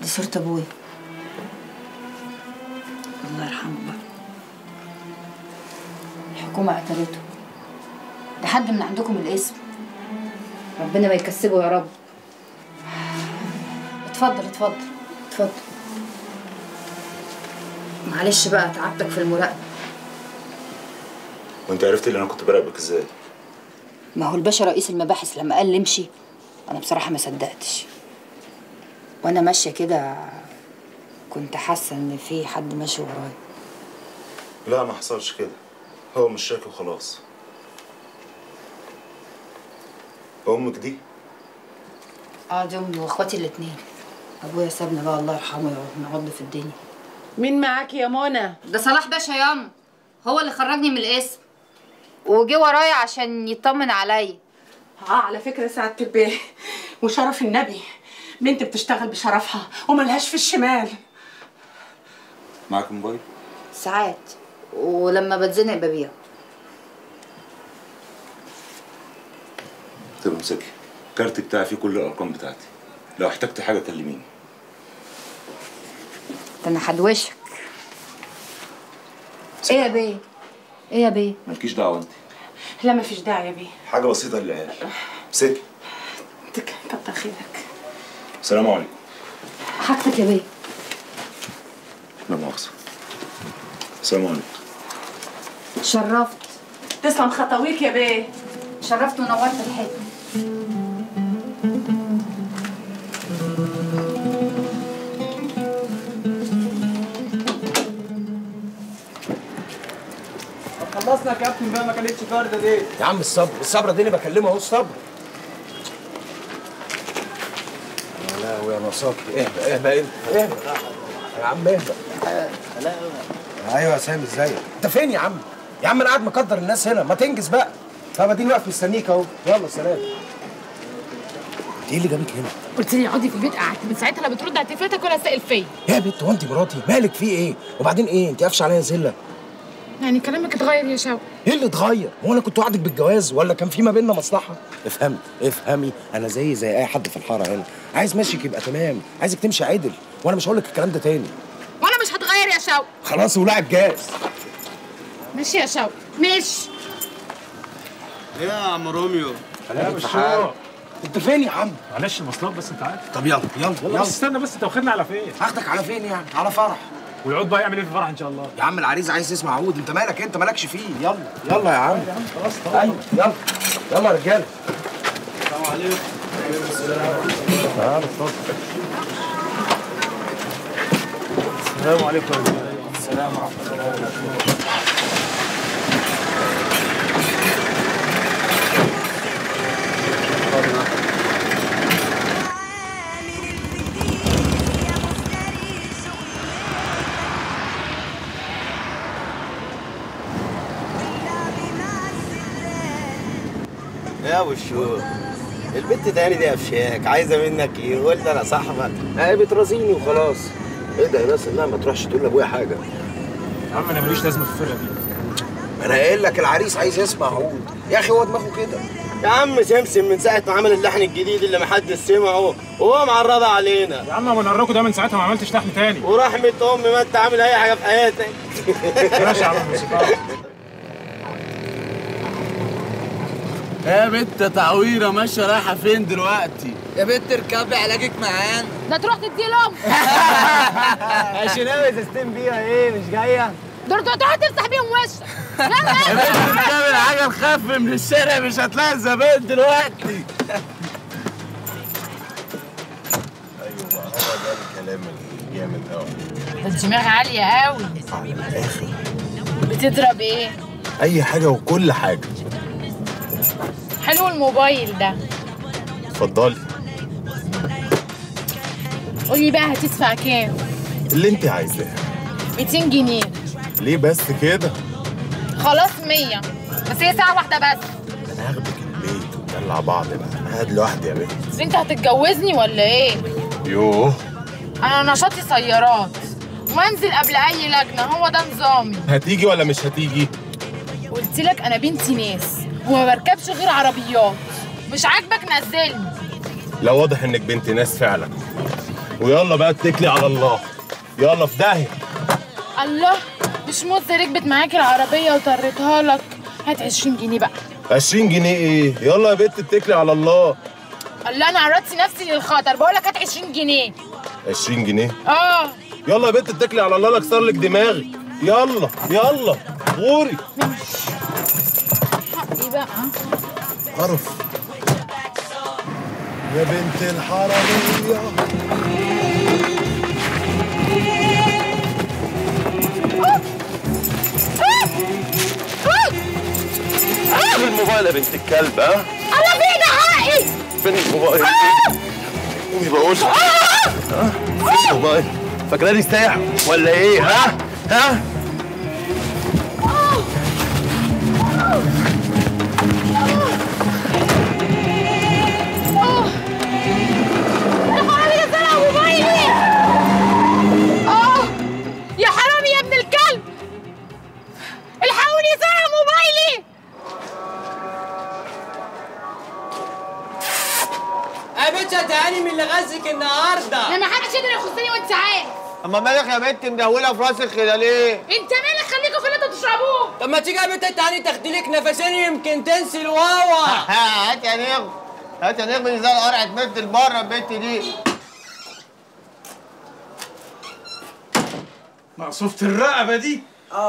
صورة ابويا الله يرحمه بقى الحكومة قتلته ده حد من عندكم الاسم ربنا ما يكسبه يا رب اتفضل اتفضل اتفضل معلش بقى تعبتك في المراقبة وانت عرفت اللي انا كنت براقبك ازاي ما هو الباشا رئيس المباحث لما قال لي امشي انا بصراحة ما صدقتش وانا ماشية كده كنت حاسة ان في حد ماشي ورايا لا ما حصلش كده هو مش شاكي وخلاص امك دي اه دي امي واخواتي الاتنين ابويا سابنا بقى الله يرحمه يقعد نعض في الدنيا مين معاك يا منى ده صلاح باشا ياما هو اللي خرجني من القسم وجه ورايا عشان يطمن عليا اه على فكره سعاده البيه وشرف النبي بنت بتشتغل بشرفها وملهاش في الشمال معاك موبايل ساعات ولما بتزنق ببيعه طب امسكي الكارت بتاعي فيه كل الارقام بتاعتي لو احتجت حاجه كلميني ده انا هدوشك ايه يا بيه ايه يا بيه مالكيش دعوه انت لا مفيش داعي يا بيه حاجه بسيطه للعيال امسكي تك- كتر خيرك السلام عليكم حاجتك يا بيه لا مؤاخذه السلام عليكم شرفت تسلم خطويك يا بيه شرفت ونورت الحته خلصنا يا كابتن بقى ما كانتش فارده دي يا عم الصبر الصبر دي اللي بكلمه اهو الصبر يا لهوي يا نصاكي اهدى اهدى انت اهدى يا عم اهدى ايوه يا سامي ازيك انت فين يا عم يا عم انا قاعد مقدر الناس هنا ما تنجز بقى طب اديني واقف مستنيك اهو يلا سلام ايه اللي جابك هنا قلت لي اقعدي في البيت قعدت من ساعتها لا بترد على تليفوناتك ولا سائل فيا يا بنت هو انت مراتي مالك في ايه وبعدين ايه انت قافشه عليا زله يعني كلامك اتغير يا شوقي ايه اللي اتغير؟ هو انا كنت وعدك بالجواز ولا كان في ما بيننا مصلحه؟ افهمي افهمي انا زي زي اي حد في الحاره هنا، عايز مشيك يبقى تمام، عايزك تمشي عدل، وانا مش هقول لك الكلام ده تاني. وانا مش هتغير يا شوقي خلاص ولاعب جاز. ماشي يا شوقي ماشي ايه يا عم روميو لا مش شو انت فين يا عم؟ معلش المواصلات بس انت عارف طب يلا يلا يلا يلا بس استنى بس انت واخدنا على فين هاخدك على فين يعني؟ على فرح. ويقعد بقى يعمل ايه في الفرح ان شاء الله يا عم العريس عايز يسمع عود، انت مالك انت مالكش فيه، يلا يلا يا عم. يا عم خلاص ايوه يلا يلا يا رجاله. السلام عليكم تعال اتفضل السلام عليكم يا رجاله السلام ورحمه الله وبركاته يا وشو البنت تاني دي افشاك عايزه منك ايه قلت انا صاحبك هي بترازيني وخلاص. ايه ده يا بس لا ما تروحش تقول لابويا حاجه. يا عم انا ماليش لازمه في الفرقه دي ما انا قايل لك العريس عايز يسمع عود، يا اخي هو دماغه كده. يا عم سمسم من ساعه ما عمل اللحن الجديد اللي محدش سمعه وهو معرضه علينا يا عم انا نراكوا ده من ساعتها ما عملتش لحن تاني ورحمه امي ما انت عامل اي حاجه في حياتك ماشي يا عم الموسيقار يا بنت تعويره ماشيه رايحه فين دلوقتي يا بنت اركبي علاجك معانا ده تروح تدي لهم عشان ناوي تستم بيها ايه مش جايه دول تروح تفتح بيهم وشك يا بنت بتعمل حاجه نخف من الشارع مش هتلاقي الزبائن دلوقتي ايوه بقى هو ده الكلام الجامد قوي ده الدماغ عاليه قوي بتضرب ايه اي حاجه وكل حاجه حلو الموبايل ده اتفضلي قولي بقى هتدفع كام اللي انت عايزاه 200 جنيه ليه بس كده خلاص 100 بس هي ساعه واحده بس انا هاخدك البيت وندلع بعض بقى انا قاعد لوحدي يا بنت بس انت هتتجوزني ولا ايه يوه انا نشاطي سيارات وانزل قبل اي لجنه هو ده نظامي هتيجي ولا مش هتيجي قلت لك انا بنتي ناس وما بركبش غير عربيات مش عاجبك نزلني لا واضح انك بنت ناس فعلا ويلا بقى اتكلي على الله يلا في داهيه الله مش موزة ركبت معاك العربية وطريتها لك هات 20 جنيه بقى 20 جنيه ايه يلا يا بنت اتكلي على الله الله انا عرضت نفسي للخطر بقول لك هات 20 جنيه 20 جنيه اه يلا يا بنت اتكلي على الله لا اكسر لك دماغي يلا يلا غوري ايه بقى قرف يا بنت الحرامية فين الموبايل يا بنت الكلب ها؟ انا فين حقي فين الموبايل؟ قومي بقول ها؟ فين الموبايل؟ فاكراني سايح ولا ايه ها؟ ها؟ الحرامي ده سرق موبايلي اه يا حرامي يا ابن الكلب الحقوني سرق موبايلي يا بنت هتهاني من اللي غزك النهارده انا ما حدش يقدر يخصني وانت عارف اما مالك يا بنت مدهوله في راسك كده ليه؟ انت مالك خليكوا في اللي انتوا تشربوه طب ما تيجي يا بنت تهاني تاخدي لك نفسين يمكن تنسي الواوا هات يا نغم هات يا نغم زي القرعه تمد بره البنت دي مقصوفة الرقبة دي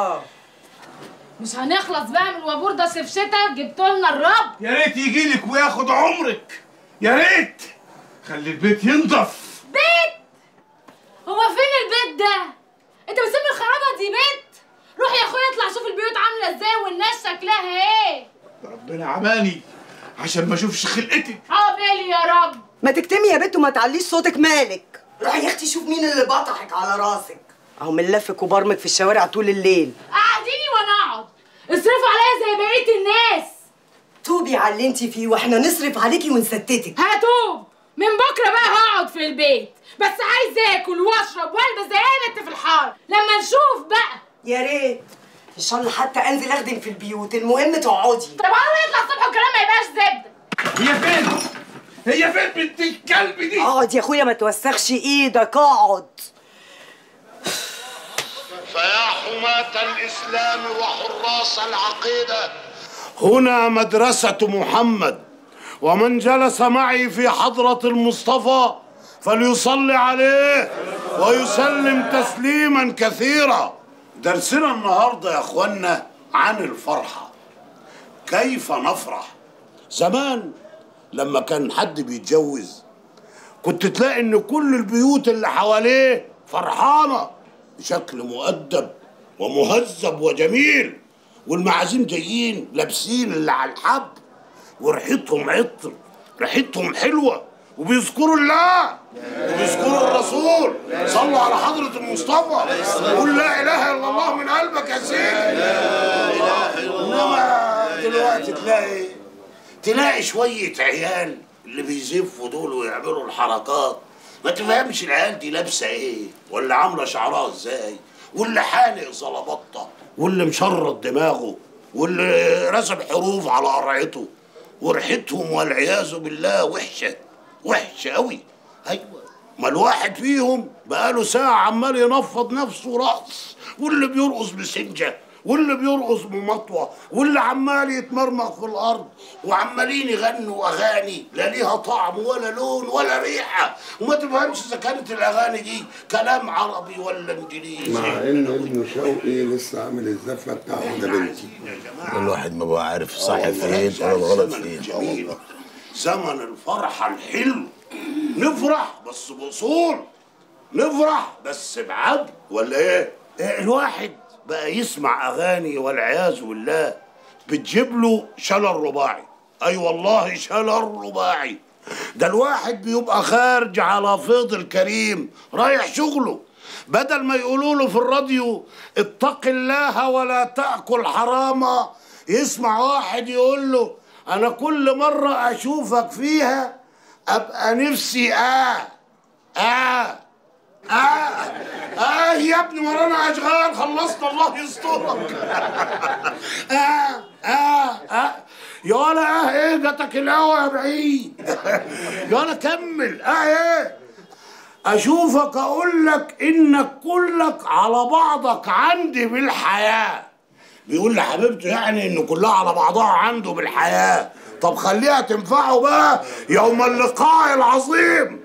مش هنخلص بقى من الوابور ده صيف شتا جبتوا لنا الرب يا ريت يجي لك وياخد عمرك يا ريت خلي البيت ينضف بيت هو فين البيت ده انت بتسمي الخرابه دي بيت روح يا اخويا اطلع شوف البيوت عامله ازاي والناس شكلها ايه ربنا عماني عشان ما اشوفش خلقتك عقبالي يا رب ما تكتمي يا بنت وما تعليش صوتك مالك روحي يا اختي شوف مين اللي بطحك على راسك اهو من لفك وبرمك في الشوارع طول الليل قعديني وانا اقعد اصرفوا عليا زي بقيه الناس توبي على اللي انت فيه واحنا نصرف عليكي ونستتك هتوب من بكره بقى هقعد في البيت بس عايز اكل واشرب والبس زي اي بنت في الحاره لما نشوف بقى يا ريت ان شاء الله حتى انزل اخدم في البيوت المهم تقعدي طب الله يطلع الصبح والكلام ما يبقاش زبده هي فين؟ هي فين بنت الكلب دي؟ اقعد يا اخويا ما توسخش ايدك اقعد فيا حماة الإسلام وحراس العقيدة هنا مدرسة محمد ومن جلس معي في حضرة المصطفى فليصلي عليه ويسلم تسليما كثيرا درسنا النهاردة يا أخوانا عن الفرحة كيف نفرح زمان لما كان حد بيتجوز كنت تلاقي ان كل البيوت اللي حواليه فرحانة بشكل مؤدب ومهذب وجميل والمعازيم جايين لابسين اللي على الحب وريحتهم عطر ريحتهم حلوه وبيذكروا الله وبيذكروا الرسول صلوا على حضرة المصطفى قول لا إله إلا الله من قلبك يا سيدي لا إله إلا الله إنما دلوقتي تلاقي تلاقي شوية عيال اللي بيزفوا دول ويعملوا الحركات ما تفهمش العيال دي لابسة إيه ولا عاملة شعرها إزاي واللي حالق زلبطة واللي مشرط دماغه واللي رسم حروف على قرعته وريحتهم والعياذ بالله وحشه وحشه قوي ايوه ما الواحد فيهم بقاله ساعه عمال ينفض نفسه رأس واللي بيرقص بسنجه واللي بيرقص بمطوه واللي عمال يتمرمغ في الارض وعمالين يغنوا اغاني لا ليها طعم ولا لون ولا ريحه وما تفهمش اذا كانت الاغاني دي كلام عربي ولا انجليزي مع ان ابن شوقي لسه عامل الزفه بتاعه ده بنتي الواحد ما بقى عارف صح فين ولا الغلط فين اه والله زمن الفرحة الحلو نفرح بس بأصول نفرح بس بعدل ولا ايه؟ إيه الواحد بقى يسمع أغاني والعياذ بالله بتجيب له شلل رباعي أي والله شلل رباعي ده الواحد بيبقى خارج على فيض الكريم رايح شغله بدل ما يقولوا له في الراديو اتق الله ولا تأكل حراما يسمع واحد يقول له انا كل مرة اشوفك فيها ابقى نفسي اه اه اه اه يا ابني ورانا اشغال خلصنا الله يسترك اه اه اه يا ولا اه ايه جاتك الهوا يا بعيد يا ولا كمل اه ايه اشوفك اقول لك انك كلك على بعضك عندي بالحياه بيقول لحبيبته يعني ان كلها على بعضها عنده بالحياه طب خليها تنفعه بقى يوم اللقاء العظيم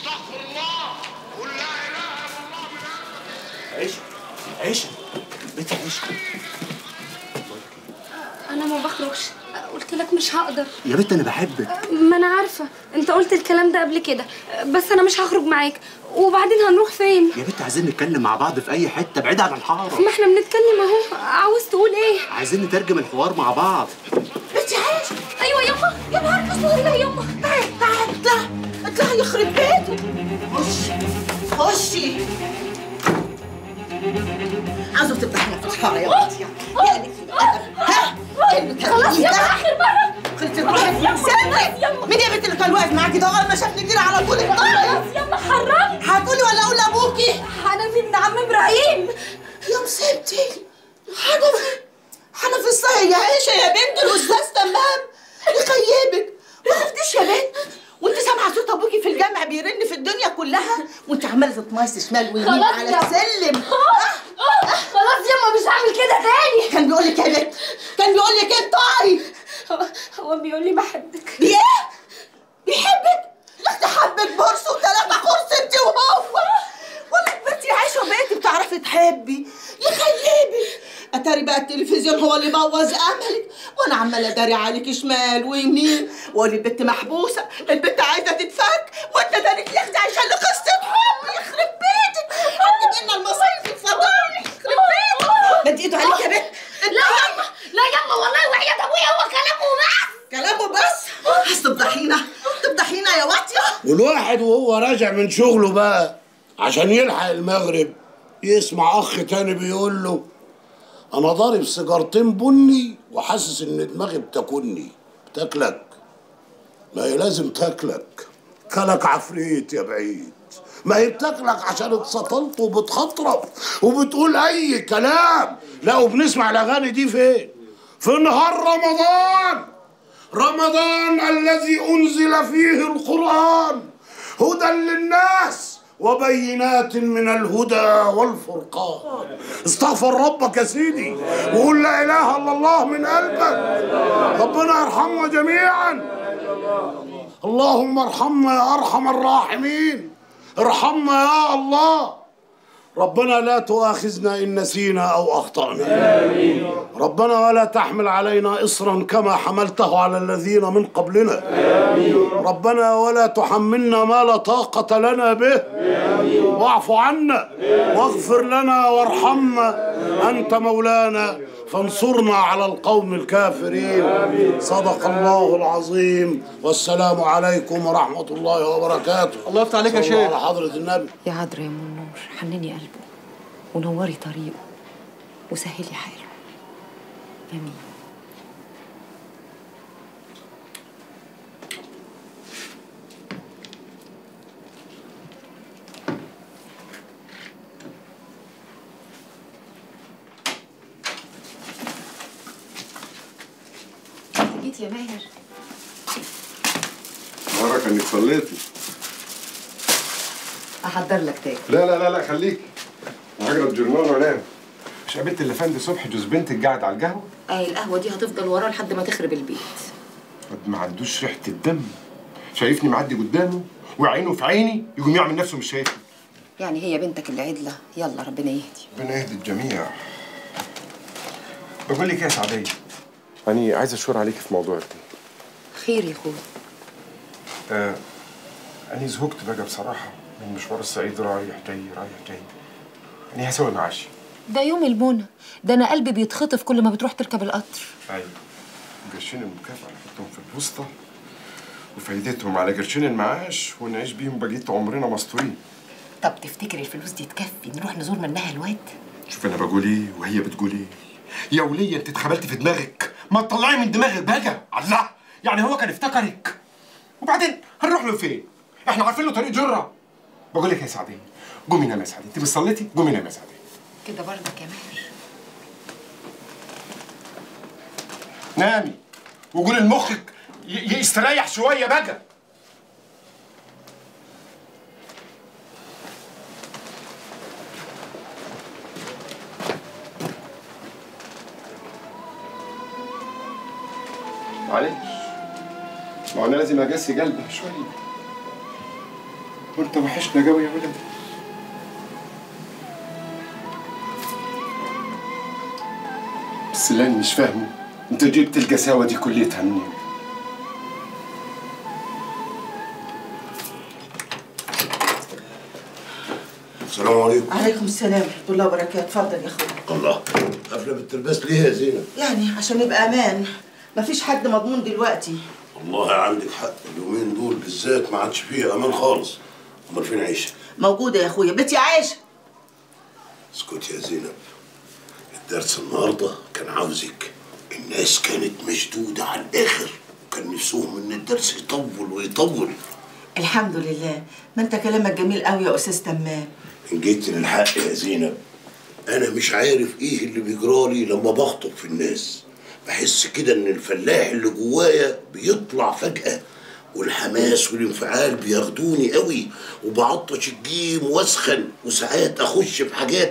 عيشه عيشه بنت عيشه انا ما بخرجش قلت لك مش هقدر يا بنت انا بحبك ما انا عارفه انت قلت الكلام ده قبل كده بس انا مش هخرج معاك وبعدين هنروح فين يا بنت عايزين نتكلم مع بعض في اي حته بعيد عن الحاره ما احنا بنتكلم اهو عاوز تقول ايه عايزين نترجم الحوار مع بعض بنتي عايشه ايوه يما يا نهار اسود لا يما تعالي تعالي اطلعي اطلعي يخرب بيته خشي خشي عاوزة تفتحي لنا فتحة يا بنتي يا قلبك ها خلاص يلا اخر مره خلصي روحي مين يا بنت اللي كان واقف معاكي ده اول ما شافني جري على طول خلاص يلا حرمي هتقولي ولا اقول لابوكي حنفي ابن عم ابراهيم يا مصيبتي حنفي حنفي الصحي يا عيشه يا بنت الاستاذ تمام يخيبك ما خفتيش يا بنت وانت سامعه صوت ابوكي في الجامع بيرن في الدنيا كلها وانت عماله تتمايسي شمال ويمين خلاص على يا- السلم خلاص يما مش هعمل كده تاني كان بيقول لك يا بنت كان بيقول لك انت هو, هو بيقول لي بحبك بايه؟ بيحبك؟ يا اختي حبك برص وثلاثة خرص انت وهو ولا بنتي عايشة وبقيتي بتعرفي تحبي يخيبك اتاري بقى التلفزيون هو اللي بوظ املك وانا عماله اداري عليك شمال ويمين واقول البت محبوسه البت عايزه تتفك وانت دارك يا اختي عايشه لقصه حب يخرب بيتك حد بينا المصايب الفضايح يخرب بيتك مد ايده عليك يا بنت لا يما لا يما والله وحياة ابويا هو كلامه بس كلامه بس عايز تفضحينا تفضحينا يا واطيه والواحد وهو راجع من شغله بقى عشان يلحق المغرب يسمع اخ تاني بيقول له انا ضارب سيجارتين بني وحاسس ان دماغي بتاكلني بتاكلك ما هي لازم تاكلك كلك عفريت يا بعيد ما هي بتاكلك عشان اتسطلت وبتخطرب وبتقول اي كلام لا وبنسمع الاغاني دي فين في نهار رمضان رمضان الذي انزل فيه القران هدى للناس وبينات من الهدى والفرقان استغفر ربك يا سيدي وقول لا اله الا الله من قلبك ربنا يرحمنا جميعا اللهم ارحمنا يا ارحم الراحمين ارحمنا يا الله ربنا لا تؤاخذنا ان نسينا او اخطانا ربنا ولا تحمل علينا اصرا كما حملته على الذين من قبلنا ربنا ولا تحملنا ما لا طاقه لنا به واعف عنا واغفر لنا وارحمنا انت مولانا فانصرنا على القوم الكافرين صدق الله العظيم والسلام عليكم ورحمه الله وبركاته الله يفتح عليك يا صلوا شيخ. على حضره النبي يا عذرا يا ام النور حنني قلبه ونوري طريقه وسهلي حاله امين جيت يا ماهر مرة انك صليتي احضر لك تاني لا لا لا لا خليك هجرب جرنان وانام مش قابلت اللي فندي صبحي جوز بنتك قاعد على القهوه اهي القهوه دي هتفضل وراه لحد ما تخرب البيت قد ما عندوش ريحه الدم شايفني معدي قدامه وعينه في عيني يقوم يعمل نفسه مش شايفني يعني هي بنتك اللي عدله يلا ربنا يهدي ربنا يهدي الجميع بقول لك ايه يا سعديه أنا عايز أشور عليك في موضوع ابني خير يا اخويا آه أنا زهقت بقى بصراحة من مشوار الصعيد رايح جاي رايح جاي أنا هسوي معاشي ده يوم المنى ده انا قلبي بيتخطف كل ما بتروح تركب القطر أيوة قرشين المكافأة نحطهم في البوسطة وفايدتهم على قرشين المعاش ونعيش بيهم بقية عمرنا مستورين طب تفتكر الفلوس دي تكفي نروح نزور منها الواد شوف أنا بقول إيه وهي بتقول إيه يا ولية أنت اتخبلت في دماغك ما تطلعي من دماغك بقى الله يعني هو كان افتكرك وبعدين هنروح له فين؟ احنا عارفين له طريق جرة بقول لك يا سعدية قومي نامي يا سعدية انت مش صليتي؟ قومي نامي يا سعدية كده برضك يا ماهر نامي وقولي لمخك ي- يستريح شوية بقى معلش ما هو انا لازم اجسي قلبها شويه وانت وحشنا قوي يا ولد بس اللي انا مش فاهمه انت جبت القساوه دي كليتها منين؟ السلام عليكم عليكم السلام ورحمه الله وبركاته اتفضل يا اخويا الله قافله بالترباس ليه يا زينب؟ يعني عشان يبقى امان مفيش حد مضمون دلوقتي والله عندك حق اليومين دول بالذات ما عادش فيه امان خالص امال فين عيشه؟ موجوده يا اخويا بنتي عايشه اسكت يا زينب الدرس النهارده كان عاوزك الناس كانت مشدوده على الاخر كان نفسهم ان الدرس يطول ويطول الحمد لله ما انت كلامك جميل قوي يا استاذ تمام ان جيت للحق يا زينب انا مش عارف ايه اللي بيجرالي لما بخطب في الناس بحس كده ان الفلاح اللي جوايا بيطلع فجأة والحماس والانفعال بياخدوني قوي وبعطش الجيم واسخن وساعات اخش في حاجات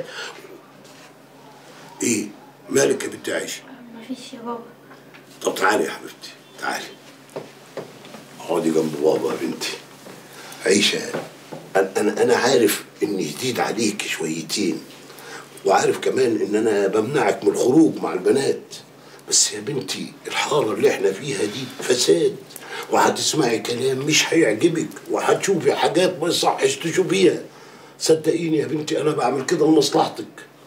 ايه مالك يا بنت عايشه مفيش يا بابا طب تعالي يا حبيبتي تعالي اقعدي جنب بابا يا بنتي عيشة انا انا انا عارف اني جديد عليك شويتين وعارف كمان ان انا بمنعك من الخروج مع البنات بس يا بنتي الحاره اللي احنا فيها دي فساد وهتسمعي كلام مش هيعجبك وهتشوفي حاجات ما يصحش تشوفيها صدقيني يا بنتي انا بعمل كده لمصلحتك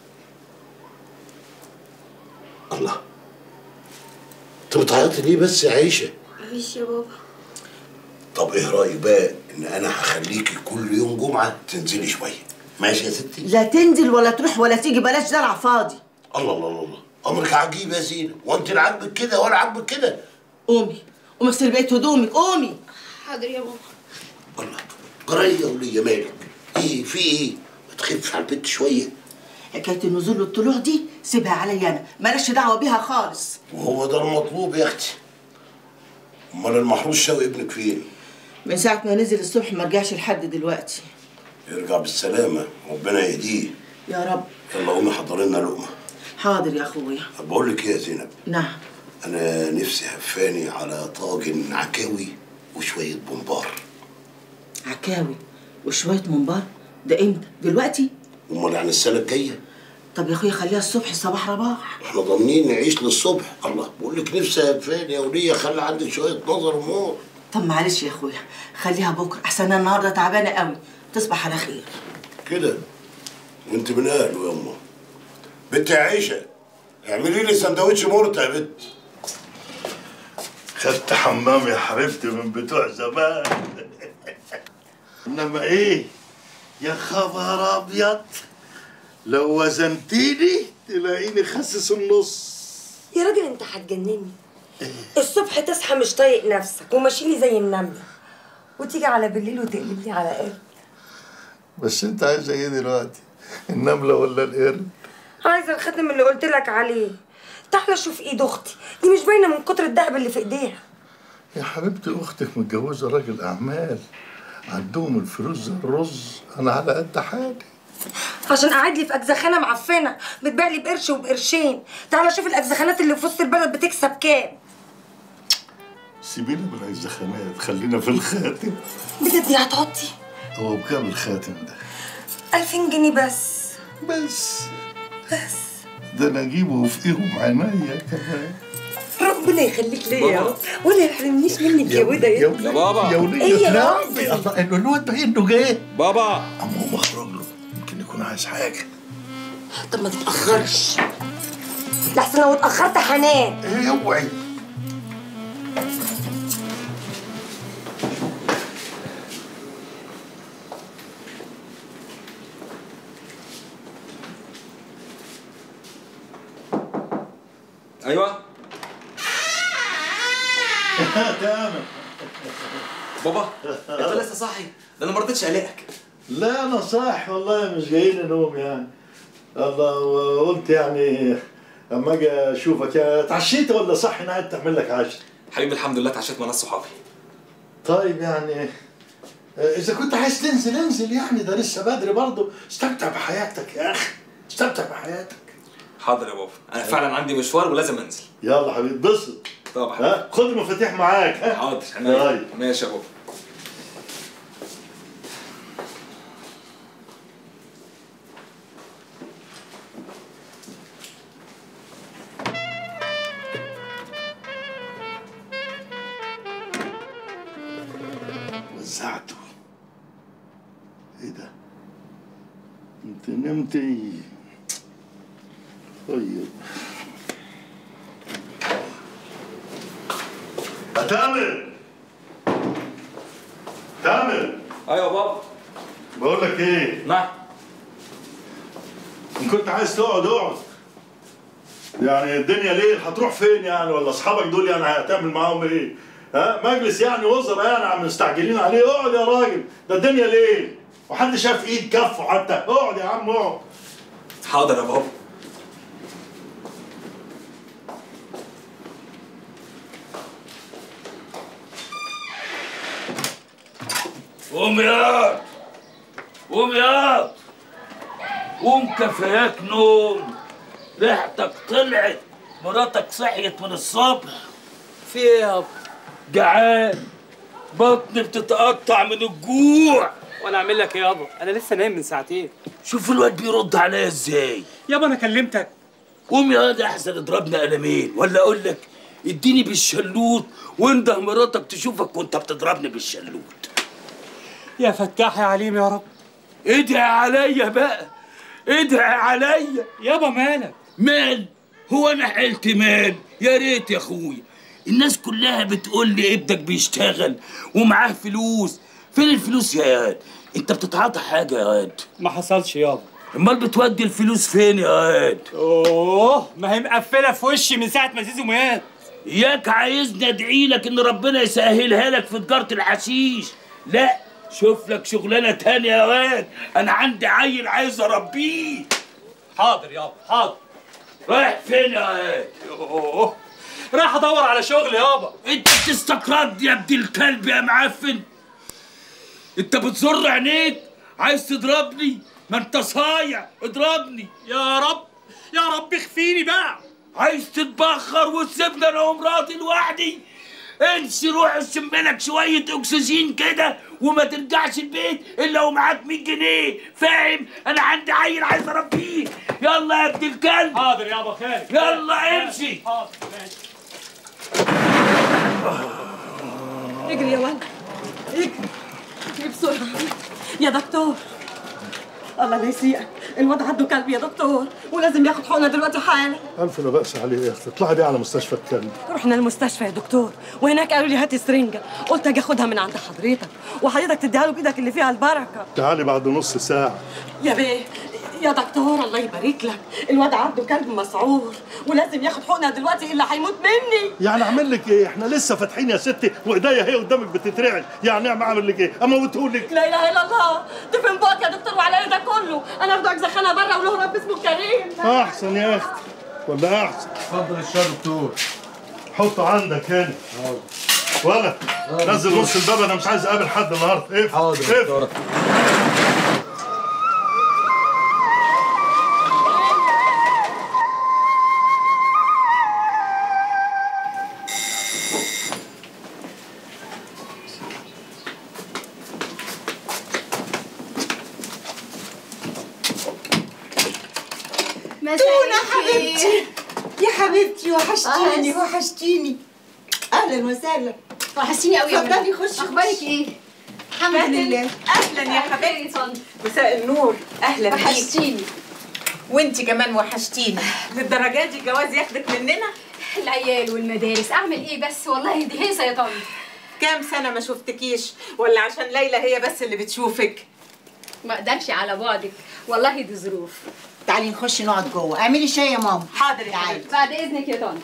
الله انت بتعيطي ليه بس يا عيشه مفيش يا بابا طب ايه رايك بقى ان انا هخليكي كل يوم جمعه تنزلي شويه ماشي يا ستي لا تنزل ولا تروح ولا تيجي بلاش دلع فاضي الله الله الله الله امرك عجيب يا زينب وانت لا عاجبك كده ولا عاجبك كده قومي قومي اغسلي بقيه هدومك قومي حاضر يا بابا جرايه وليا مالك ايه في ايه ما تخفش على البنت شويه حكايه النزول والطلوع دي سيبها عليا انا مالكش دعوه بيها خالص وهو ده المطلوب يا اختي امال المحروس شوقي ابنك فين من ساعه ما نزل الصبح ما رجعش لحد دلوقتي يرجع بالسلامه ربنا يهديه يا رب يلا قومي حضري لنا لقمه حاضر يا اخويا طب بقول لك ايه يا زينب نعم انا نفسي هفاني على طاجن عكاوي وشويه بمبار عكاوي وشويه منبار ده امتى دلوقتي امال يعني السنه الجايه طب يا اخويا خليها الصبح الصباح رباح احنا ضامنين نعيش للصبح الله بقول لك نفسي هفاني يا وليه خلي عندك شويه نظر ومور طب معلش يا اخويا خليها بكره احسن انا النهارده تعبانه قوي تصبح على خير كده وانت من اهله يا امه بنت يا عيشه اعملي لي سندوتش مرتة يا بنت خدت حمام يا حبيبتي من بتوع زمان انما ايه يا خبر ابيض لو وزنتيني تلاقيني خسس النص يا راجل انت هتجنني الصبح تصحى مش طايق نفسك وماشيلي زي النملة وتيجي على بالليل وتقلبني على قرد بس انت عايزه ايه دلوقتي النمله ولا القرد عايزه الخاتم اللي قلت لك عليه تعالى شوف ايد اختي دي مش باينه من كتر الدهب اللي في ايديها يا حبيبتي اختك متجوزه راجل اعمال عندهم الفلوس زي الرز انا على قد حالي عشان قاعد لي في اجزخانه معفنه بتبيع لي بقرش وبقرشين تعالى شوف الاجزخانات اللي في وسط البلد بتكسب كام سيبينا من الزخانات خلينا في الخاتم بجد يا هتحطي هو بكام الخاتم ده 2000 جنيه بس بس بس ده انا اجيبه في ايهم عينيا كمان ربنا يخليك ليا يا رب ولا يحرمنيش منك يا ودا يا يا بابا يا ولية ايه يا تربي راجل الله انه الواد باين انه جه بابا اما هو مخرج له يمكن يكون عايز حاجه طب ما تتاخرش لحسن لو اتاخرت هنام ايه اوعي ايوه تمام بابا انت لسه صاحي ده انا ما رضيتش اقلقك لا انا صاحي والله مش جاي لي نوم يعني الله وقلت يعني اما اجي اشوفك يا اتعشيت ولا صح انا قاعد تعمل لك عشاء حبيبي الحمد لله اتعشيت مع ناس صحابي طيب يعني آه، اذا كنت عايز تنزل انزل يعني ده لسه بدري برضه استمتع بحياتك يا اخي استمتع بحياتك حاضر يا بابا انا فعلا عندي مشوار ولازم انزل يلا حبيبي اتبسط طبعا ها خد المفاتيح معاك ها حاضر طيب. ماشي يا بابا وزعته ايه ده انت نمتي طيب يا تامر تامر ايوه يا بابا بقول لك ايه نعم ان كنت عايز تقعد اقعد يعني الدنيا ليل هتروح فين يعني ولا اصحابك دول يعني هتعمل معاهم ايه ها مجلس يعني وزراء يعني عم مستعجلين عليه اقعد يا راجل ده الدنيا ليل وحد شاف ايد كفه حتى اقعد يا عم اقعد حاضر يا بابا قوم يا قوم يا قوم كفاياك نوم ريحتك طلعت مراتك صحيت من الصبح في ايه يابا جعان بطني بتتقطع من الجوع وانا اعمل لك ايه يابا انا لسه نايم من ساعتين شوف الواد بيرد عليا ازاي يابا انا كلمتك قوم يا واد احسن اضربني قلمين ولا اقول لك اديني بالشلوت وانده مراتك تشوفك وانت بتضربني بالشلوت يا فتاح يا عليم يا رب ادعي عليا بقى ادعي عليا يابا مالك مال هو انا حلت مال يا ريت يا اخويا الناس كلها بتقول لي ابنك بيشتغل ومعاه فلوس فين الفلوس يا واد انت بتتعاطى حاجه يا واد ما حصلش يابا امال بتودي الفلوس فين يا واد اوه ما هي مقفله في وشي من ساعه ما زيزو مات ياك عايزني ادعي لك ان ربنا يسهلها لك في تجاره الحشيش لا شوف لك شغلانه تانية يا واد انا عندي عيل عايز اربيه حاضر يابا حاضر رايح فين يا واد اوه رايح ادور على شغل يابا انت بتستقرض يا ابن الكلب يا معفن انت بتزر عينيك عايز تضربني ما انت صايع اضربني يا رب يا رب اخفيني بقى عايز تتبخر وتسيبني انا ومراتي لوحدي امشي روح اشم لك شويه اكسجين كده وما ترجعش البيت الا ومعاك 100 جنيه فاهم انا عندي عيل عايز اربيه يلا يا ابن الكلب حاضر يابا خالد يلا امشي حاضر ماشي اجري يا ولد اجري اجري بسرعة يا دكتور الله لا يسيئك الواد عنده كلب يا دكتور ولازم ياخد حقنة دلوقتي حالا الف لا باس عليه يا اختي اطلعي بيه على مستشفى الكلب رحنا المستشفى يا دكتور وهناك قالوا لي هاتي سرنجة قلت اجي اخدها من عند حضرتك وحضرتك تديها له بايدك اللي فيها البركة تعالي بعد نص ساعه يا بيه يا دكتور الله يبارك لك الواد عنده كلب مسعور ولازم ياخد حقنة دلوقتي الا هيموت مني يعني اعمل لك ايه احنا لسه فاتحين يا ستي وايديا هي قدامك بتترعش يعني اعمل اعمل لك ايه اموتهولك لا اله الا الله تفهم بوك يا دكتور وعلى ايه ده كله انا ارضى اجزخانه بره وله رب اسمه كريم احسن يا اختي ولا احسن اتفضل الشاي دكتور حطه عندك هنا ولا نزل نص الباب انا مش عايز اقابل حد النهارده اقفل حاضر تونة حبيبتي يا حبيبتي وحشتيني أهلا. وحشتيني اهلا وسهلا وحشتيني قوي يا اتفضلي منى. خشي اخبارك خشي. ايه الحمد أهلاً. لله اهلا يا حبيبتي مساء النور اهلا بيك وحشتيني وانت كمان وحشتيني للدرجه دي الجواز ياخدك مننا العيال والمدارس اعمل ايه بس والله دي هيصه يا طنط كام سنه ما شفتكيش ولا عشان ليلى هي بس اللي بتشوفك ما اقدرش على بعدك والله دي ظروف تعالي نخش نقعد جوه اعملي شاي يا ماما حاضر يا حبيبتي بعد اذنك يا طنط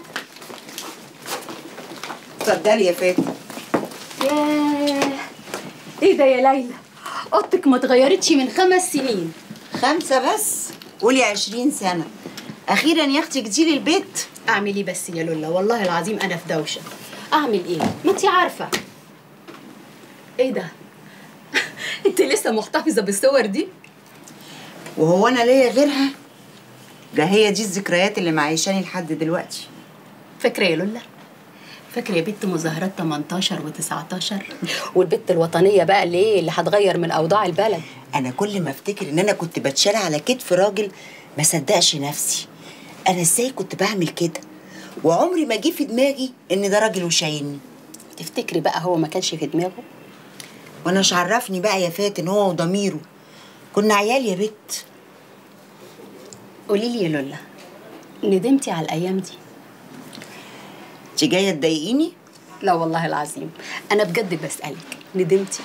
اتفضلي يا فاتن ياه ايه ده يا ليلى اوضتك ما اتغيرتش من خمس سنين خمسة بس قولي عشرين سنة أخيرا يا أختي جيتي البيت اعمل ايه بس يا لولا والله العظيم انا في دوشه اعمل ايه ما انت عارفه ايه ده انت لسه محتفظه بالصور دي وهو أنا ليا غيرها ده هي دي الذكريات اللي معيشاني لحد دلوقتي فاكره يا لولا فاكره يا بنت مظاهرات 18 و19 والبت الوطنيه بقى اللي ايه اللي هتغير من اوضاع البلد انا كل ما افتكر ان انا كنت بتشال على كتف راجل ما صدقش نفسي انا ازاي كنت بعمل كده وعمري ما جه في دماغي ان ده راجل وشايلني تفتكري بقى هو ما كانش في دماغه وانا مش عرفني بقى يا فاتن هو وضميره كنا عيال يا بت قولي لي يا لولا ندمتي على الايام دي انت جايه تضايقيني لا والله العظيم انا بجد بسالك ندمتي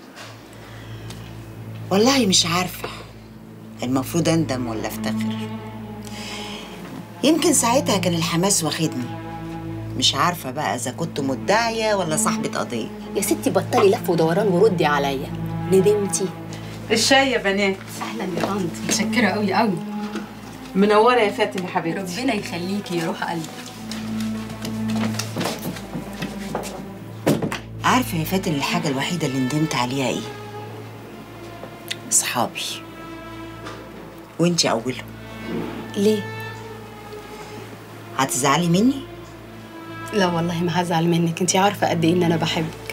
والله مش عارفه المفروض اندم ولا افتخر يمكن ساعتها كان الحماس واخدني مش عارفه بقى اذا كنت مدعيه ولا صاحبه قضيه يا ستي بطلي لف ودوران وردي عليا ندمتي الشاي يا بنات اهلا يا طنط متشكره قوي قوي منوره يا فاتن يا حبيبتي ربنا يخليكي يا روح قلبي عارفه يا فاتن الحاجه الوحيده اللي ندمت عليها ايه صحابي وانتي اولهم ليه هتزعلي مني لا والله ما هزعل منك انت عارفه قد ايه ان انا بحبك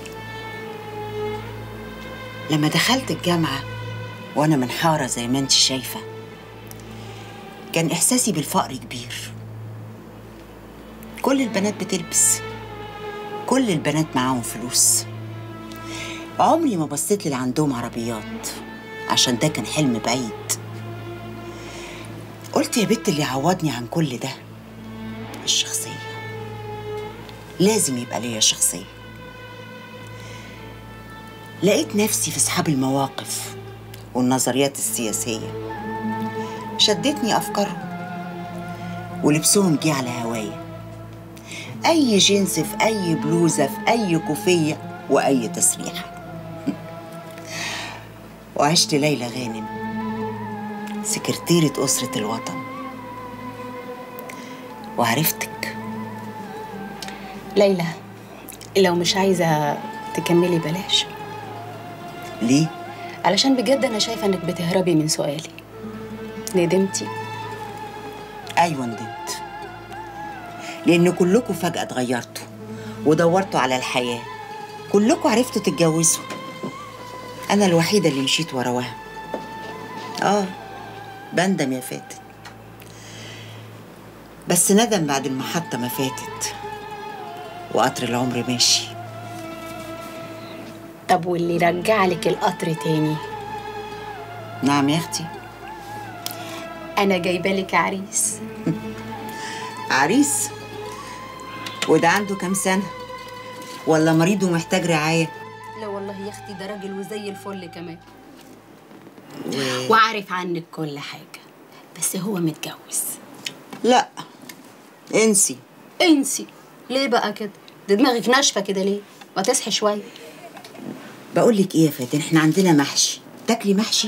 لما دخلت الجامعه وانا منحاره زي ما انت شايفه كان احساسي بالفقر كبير كل البنات بتلبس كل البنات معاهم فلوس عمري ما بصيت للي عندهم عربيات عشان ده كان حلم بعيد قلت يا بت اللي عوضني عن كل ده الشخصية لازم يبقى ليا شخصية لقيت نفسي في أصحاب المواقف والنظريات السياسية شدتني أفكارهم ولبسهم جه على هوايا أي جنس في أي بلوزة في أي كوفية وأي تسريحة وعشت ليلى غانم سكرتيرة أسرة الوطن وعرفتك ليلى لو مش عايزه تكملي بلاش ليه؟ علشان بجد انا شايفه انك بتهربي من سؤالي ندمتي أيوة ندمت لأن كلكم فجأة اتغيرتوا ودورتوا على الحياة كلكم عرفتوا تتجوزوا أنا الوحيدة اللي مشيت ورا وهم آه بندم يا فاتن بس ندم بعد المحطة ما فاتت وقطر العمر ماشي طب واللي رجع لك القطر تاني نعم يا أختي انا جايبه لك عريس عريس وده عنده كام سنة ولا مريض ومحتاج رعاية لا والله يا اختي ده راجل وزي الفل كمان و... وعارف عنك كل حاجه بس هو متجوز لا انسي انسي ليه بقى كده دي دماغك ناشفه كده ليه ما تصحي شويه بقول لك ايه يا فاتن احنا عندنا محشي تاكلي محشي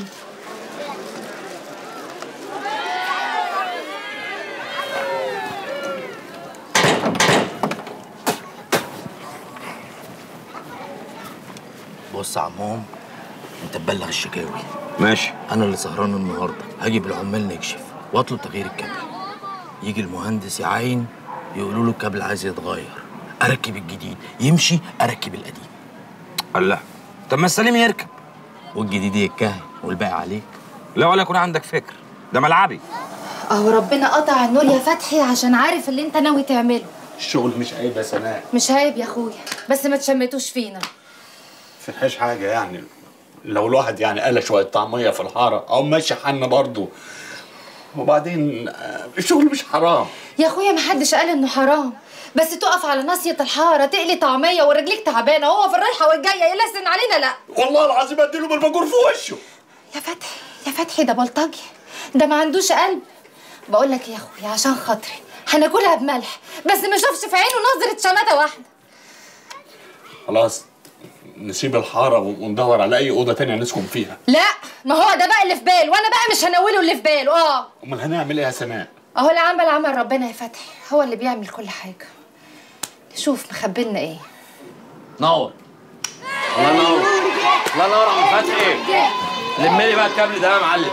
بص يا عمهم انت تبلغ الشكاوي ماشي انا اللي سهران النهارده هاجي بالعمال نكشف واطلب تغيير الكابل يجي المهندس يعاين يقولوا له الكابل عايز يتغير اركب الجديد يمشي اركب القديم الله طب ما السليم يركب والجديد يتكهن والباقي عليك لا ولا يكون عندك فكر ده ملعبي اهو ربنا قطع النور يا فتحي عشان عارف اللي انت ناوي تعمله الشغل مش عيب يا سناء مش عيب يا اخويا بس ما تشمتوش فينا فيهاش حاجة يعني لو الواحد يعني قال شوية طعمية في الحارة أو ماشي حنا برضه وبعدين آه، الشغل مش حرام يا اخويا ما حدش قال انه حرام بس تقف على ناصية الحارة تقلي طعمية ورجليك تعبانة هو في الرايحة والجاية يلسن علينا لا والله العظيم اديله بالباجور في وشه يا فتحي يا فتحي ده بلطجي ده ما عندوش قلب بقول لك يا اخويا عشان خاطري هناكلها بملح بس ما اشوفش في عينه نظرة شماتة واحدة خلاص نسيب الحارة وندور على أي أوضة تانية نسكن فيها لا ما هو ده بقى اللي في باله وانا بقى مش هنوله اللي في باله اه أمال هنعمل إيه يا سناء؟ اهو اللي عمل عمل ربنا يا فتحي هو اللي بيعمل كل حاجة شوف مخبلنا ايه نور الله ينور الله ينور يا عم فتحي لم لي بقى الكابل ده يا معلم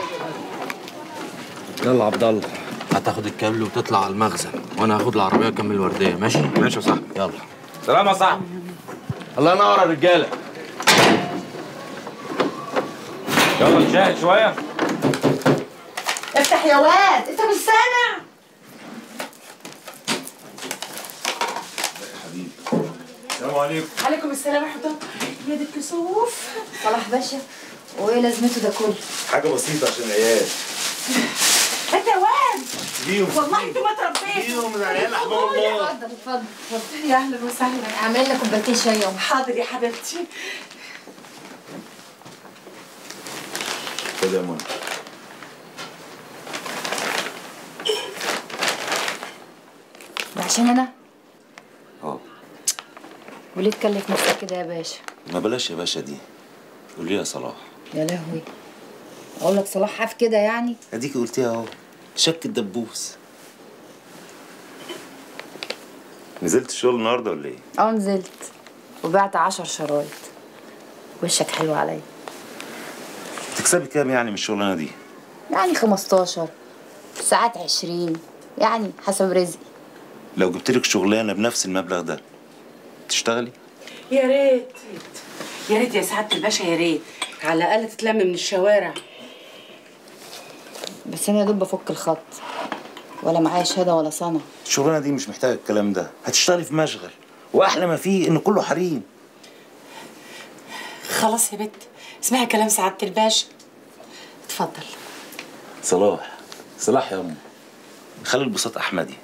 يلا عبد الله هتاخد الكابل وتطلع على المخزن وانا هاخد العربيه اكمل الورديه ماشي ماشي يا صاحبي يلا سلام يا صاحبي الله ينور يا رجاله يلا نشاهد شويه افتح يا واد انت مش سامع السلام عليكم عليكم السلام ورحمه الله يا دي الكسوف صلاح باشا وايه لازمته ده كله حاجه بسيطه عشان العيال انت يا واد جيهم والله انتوا ما تربيتوا جيهم العيال احباب الله اتفضل اتفضل اتفضل يا اهلا وسهلا اعمل لك كوبايتين شاي يوم حاضر يا حبيبتي خد يا منى ده عشان انا اه وليه تكلف نفسك كده يا باشا ما بلاش يا باشا دي قولي يا صلاح يا لهوي اقول لك صلاح حاف كده يعني اديكي قلتيها اهو شك الدبوس نزلت الشغل النهارده ولا ايه؟ اه نزلت وبعت عشر شرايط وشك حلو عليا تكسبي كام يعني من الشغلانه دي؟ يعني 15 ساعات 20 يعني حسب رزقي لو جبت لك شغلانه بنفس المبلغ ده تشتغلي؟ يا ريت يا ريت يا سعاده الباشا يا ريت على الاقل تتلم من الشوارع بس انا يا دوب بفك الخط ولا معايا شهاده ولا صنع الشغلانه دي مش محتاجه الكلام ده هتشتغلي في مشغل واحلى ما فيه ان كله حريم خلاص يا بت اسمعي كلام سعاده الباشا اتفضل صلاح صلاح يا ام خلي البساط احمدي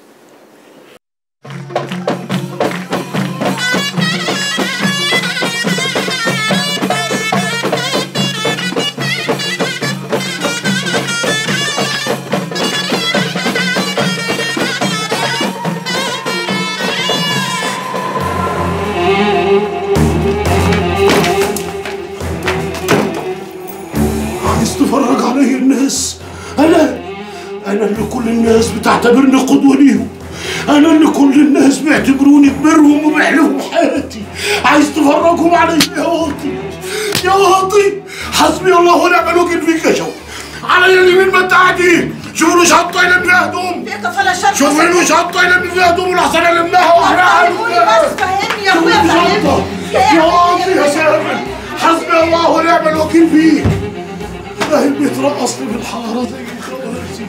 عايز تفرج علي الناس انا انا اللي كل الناس بتعتبرني قدوه ليهم انا اللي كل الناس بيعتبروني كبيرهم وبحلفهم حياتي عايز تفرجهم علي يا واطي يا واطي حسبي الله ونعم الوكيل فيك يا شوقي على اليمين ما انت قاعدين شوفوا له شنطه يلم فيها هدوم شوفوا له شنطه يلم فيها هدوم ولحسن المناها واحنا بس فهمني يا اخويا فهمني يا واطي يا سامر حسبي الله ونعم الوكيل فيك فاهم بيترقصني بالحاره زي الخوارزي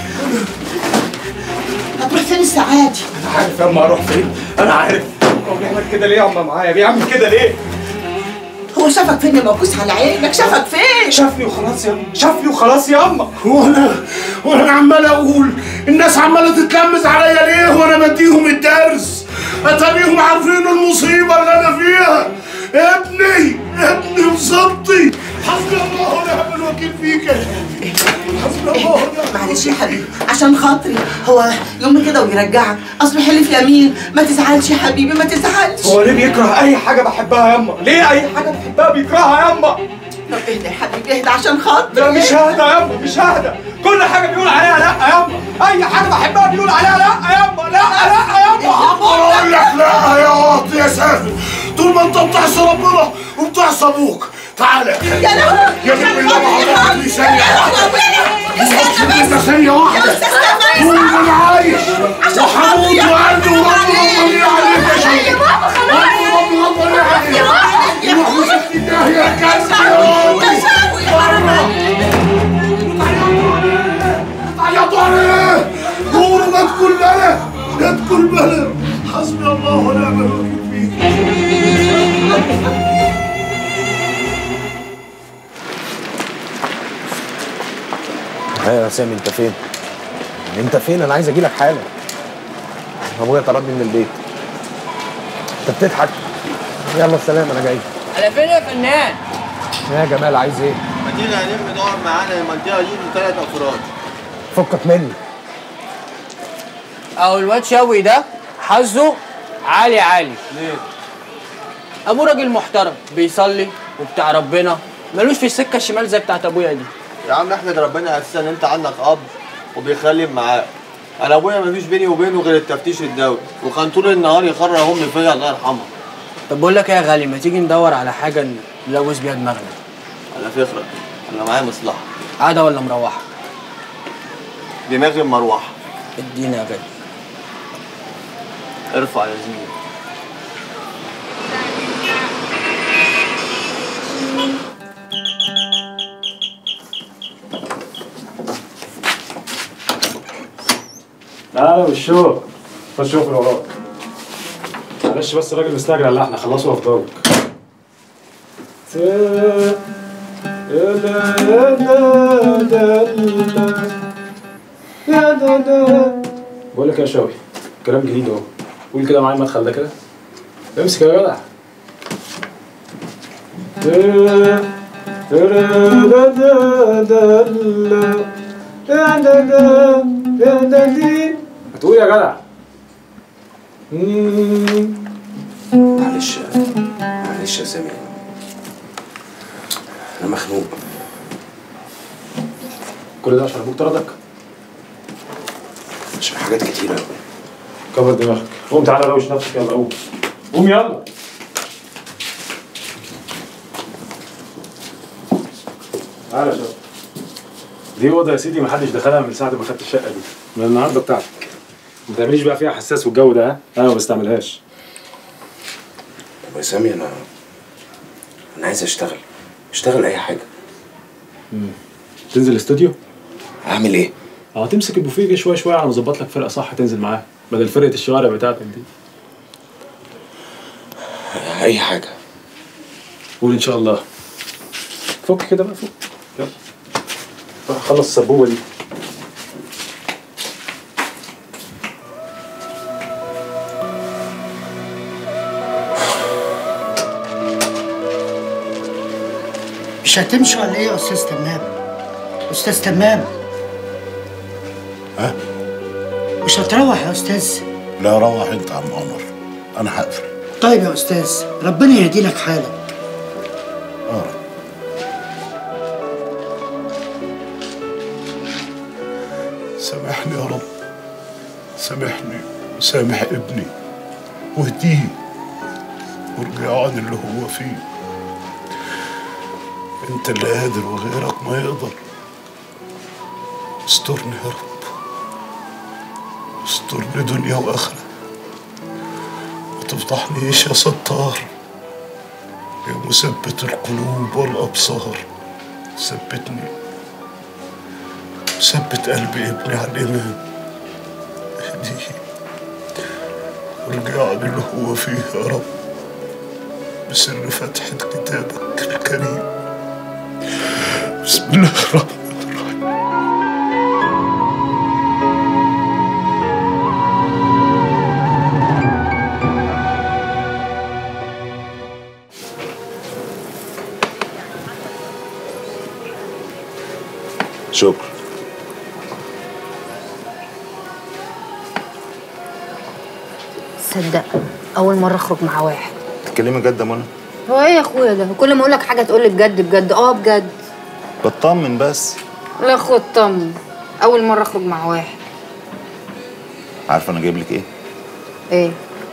هتروح فين السعادي انا عارف يا اما اروح فين انا عارف هو بيعمل كده ليه يا اما معايا بيعمل كده ليه هو شافك فين يا موكوس على عينك شافك فين شافني وخلاص يا اما شافني وخلاص يا اما وانا وانا عمال اقول الناس عماله تتلمس عليا ليه وانا بديهم الدرس اتاريهم عارفين المصيبه اللي انا فيها ابني ابني بصبتي حسبي الله ونعم الوكيل فيك يا شيخ. حسبي الله ونعم معلش يا حبيبي عشان خاطري هو يوم كده ويرجعك اصل حلف يمين ما تزعلش يا حبيبي ما تزعلش هو ليه بيكره اي حاجه بحبها يا اما ليه اي حاجه بحبها بيكرهها يا اما طب اهدى يا حبيبي اهدى عشان خاطري لا مش ههدى يا اما مش ههدى كل حاجه بيقول عليها لا يا اما اي حاجه بحبها بيقول عليها لا يا اما لا لا يا اما اقول لك لا يا واطي يا سافر طول ما انت بتعصي ربنا وبتعصي ابوك تعالى يا لهوي يا ابن الله محمد لي ثانيه واحده ثانيه واحده طول ما انا عايش وحموت وقلبي وربنا غضبان عليك يا شيخ ربنا غضبان عليك روح وسكت الداهيه يا كلب يا واطي تعيطوا عليه قولوا ندخل بلد ندخل بلد حسبي الله ونعم الوكيل فيك ايوه يا سامي انت فين؟ انت فين؟ انا عايز اجي لك حالا ابويا طردني من البيت انت بتضحك يلا سلام انا جاي على فين يا فنان؟ يا جمال عايز ايه؟ مدينة هنلم دور معانا المنطقة دي لثلاث أفراد فكك مني اهو الواد شوي ده حظه عالي عالي ليه؟ ابوه راجل محترم بيصلي وبتاع ربنا ملوش في السكه الشمال زي بتاعت ابويا دي يا عم احمد ربنا اساسا ان انت عندك اب وبيخلم معاك انا ابويا مفيش بيني وبينه غير التفتيش الدولي وكان طول النهار يخرج امي فيا الله يرحمها طب بقول لك ايه يا غالي ما تيجي ندور على حاجه نلوث بيها دماغنا على فكره انا معايا مصلحه قاعده ولا مروحه دماغي مروحه ادينا يا غالي ارفع يا زميلي تعالى بالشوق خش شوف اللي وراك معلش بس الراجل مستعجل على اللحن خلصوا وافضلك بقول لك يا شاوي كلام جديد اهو قول كده معايا المدخل ده كده امسك يا جدع هتقول يا جدع معلش معلش يا سامي انا مخنوق كل ده عشان ابوك طردك عشان حاجات كتيرة أوي كبر دماغك قوم تعالى روش نفسك يلا قوم قوم يلا تعالى يا شباب دي اوضه يا سيدي محدش دخلها من ساعه ما خدت الشقه دي من النهارده بتاعتك ما تعمليش بقى فيها حساس والجو ده ها انا ما بستعملهاش طب يا سامي انا انا عايز اشتغل اشتغل اي حاجة تنزل الاستوديو اعمل ايه؟ اه تمسك البوفيه كده شويه شويه على ما اظبط لك فرقه صح تنزل معاها بدل فرقه الشوارع بتاعتك دي اي حاجة قول ان شاء الله فك كده بقى فك يلا روح خلص السبوبه دي مش هتمشي ولا ايه يا استاذ تمام استاذ تمام ها مش هتروح يا استاذ لا روح انت يا عم عمر انا هقفل طيب يا استاذ ربنا يهدي لك حالك اه سامحني يا رب سامحني وسامح ابني واهديه وارجع عن اللي هو فيه انت اللي قادر وغيرك ما يقدر استرني يا رب استرني دنيا واخره ما تفضحنيش يا ستار يا مثبت القلوب والابصار ثبتني ثبت قلب ابني على الايمان اهديه وارجع اللي هو فيه يا رب بسر فتحة كتابك الكريم بسم الله الرحمن شكرا صدق اول مره اخرج مع واحد تتكلمي جد يا منى هو ايه يا اخويا ده كل ما اقول لك حاجه تقول لي بجد بجد اه بجد بطمن بس لا خد طمن اول مره اخرج مع واحد عارفه انا جايب لك ايه ايه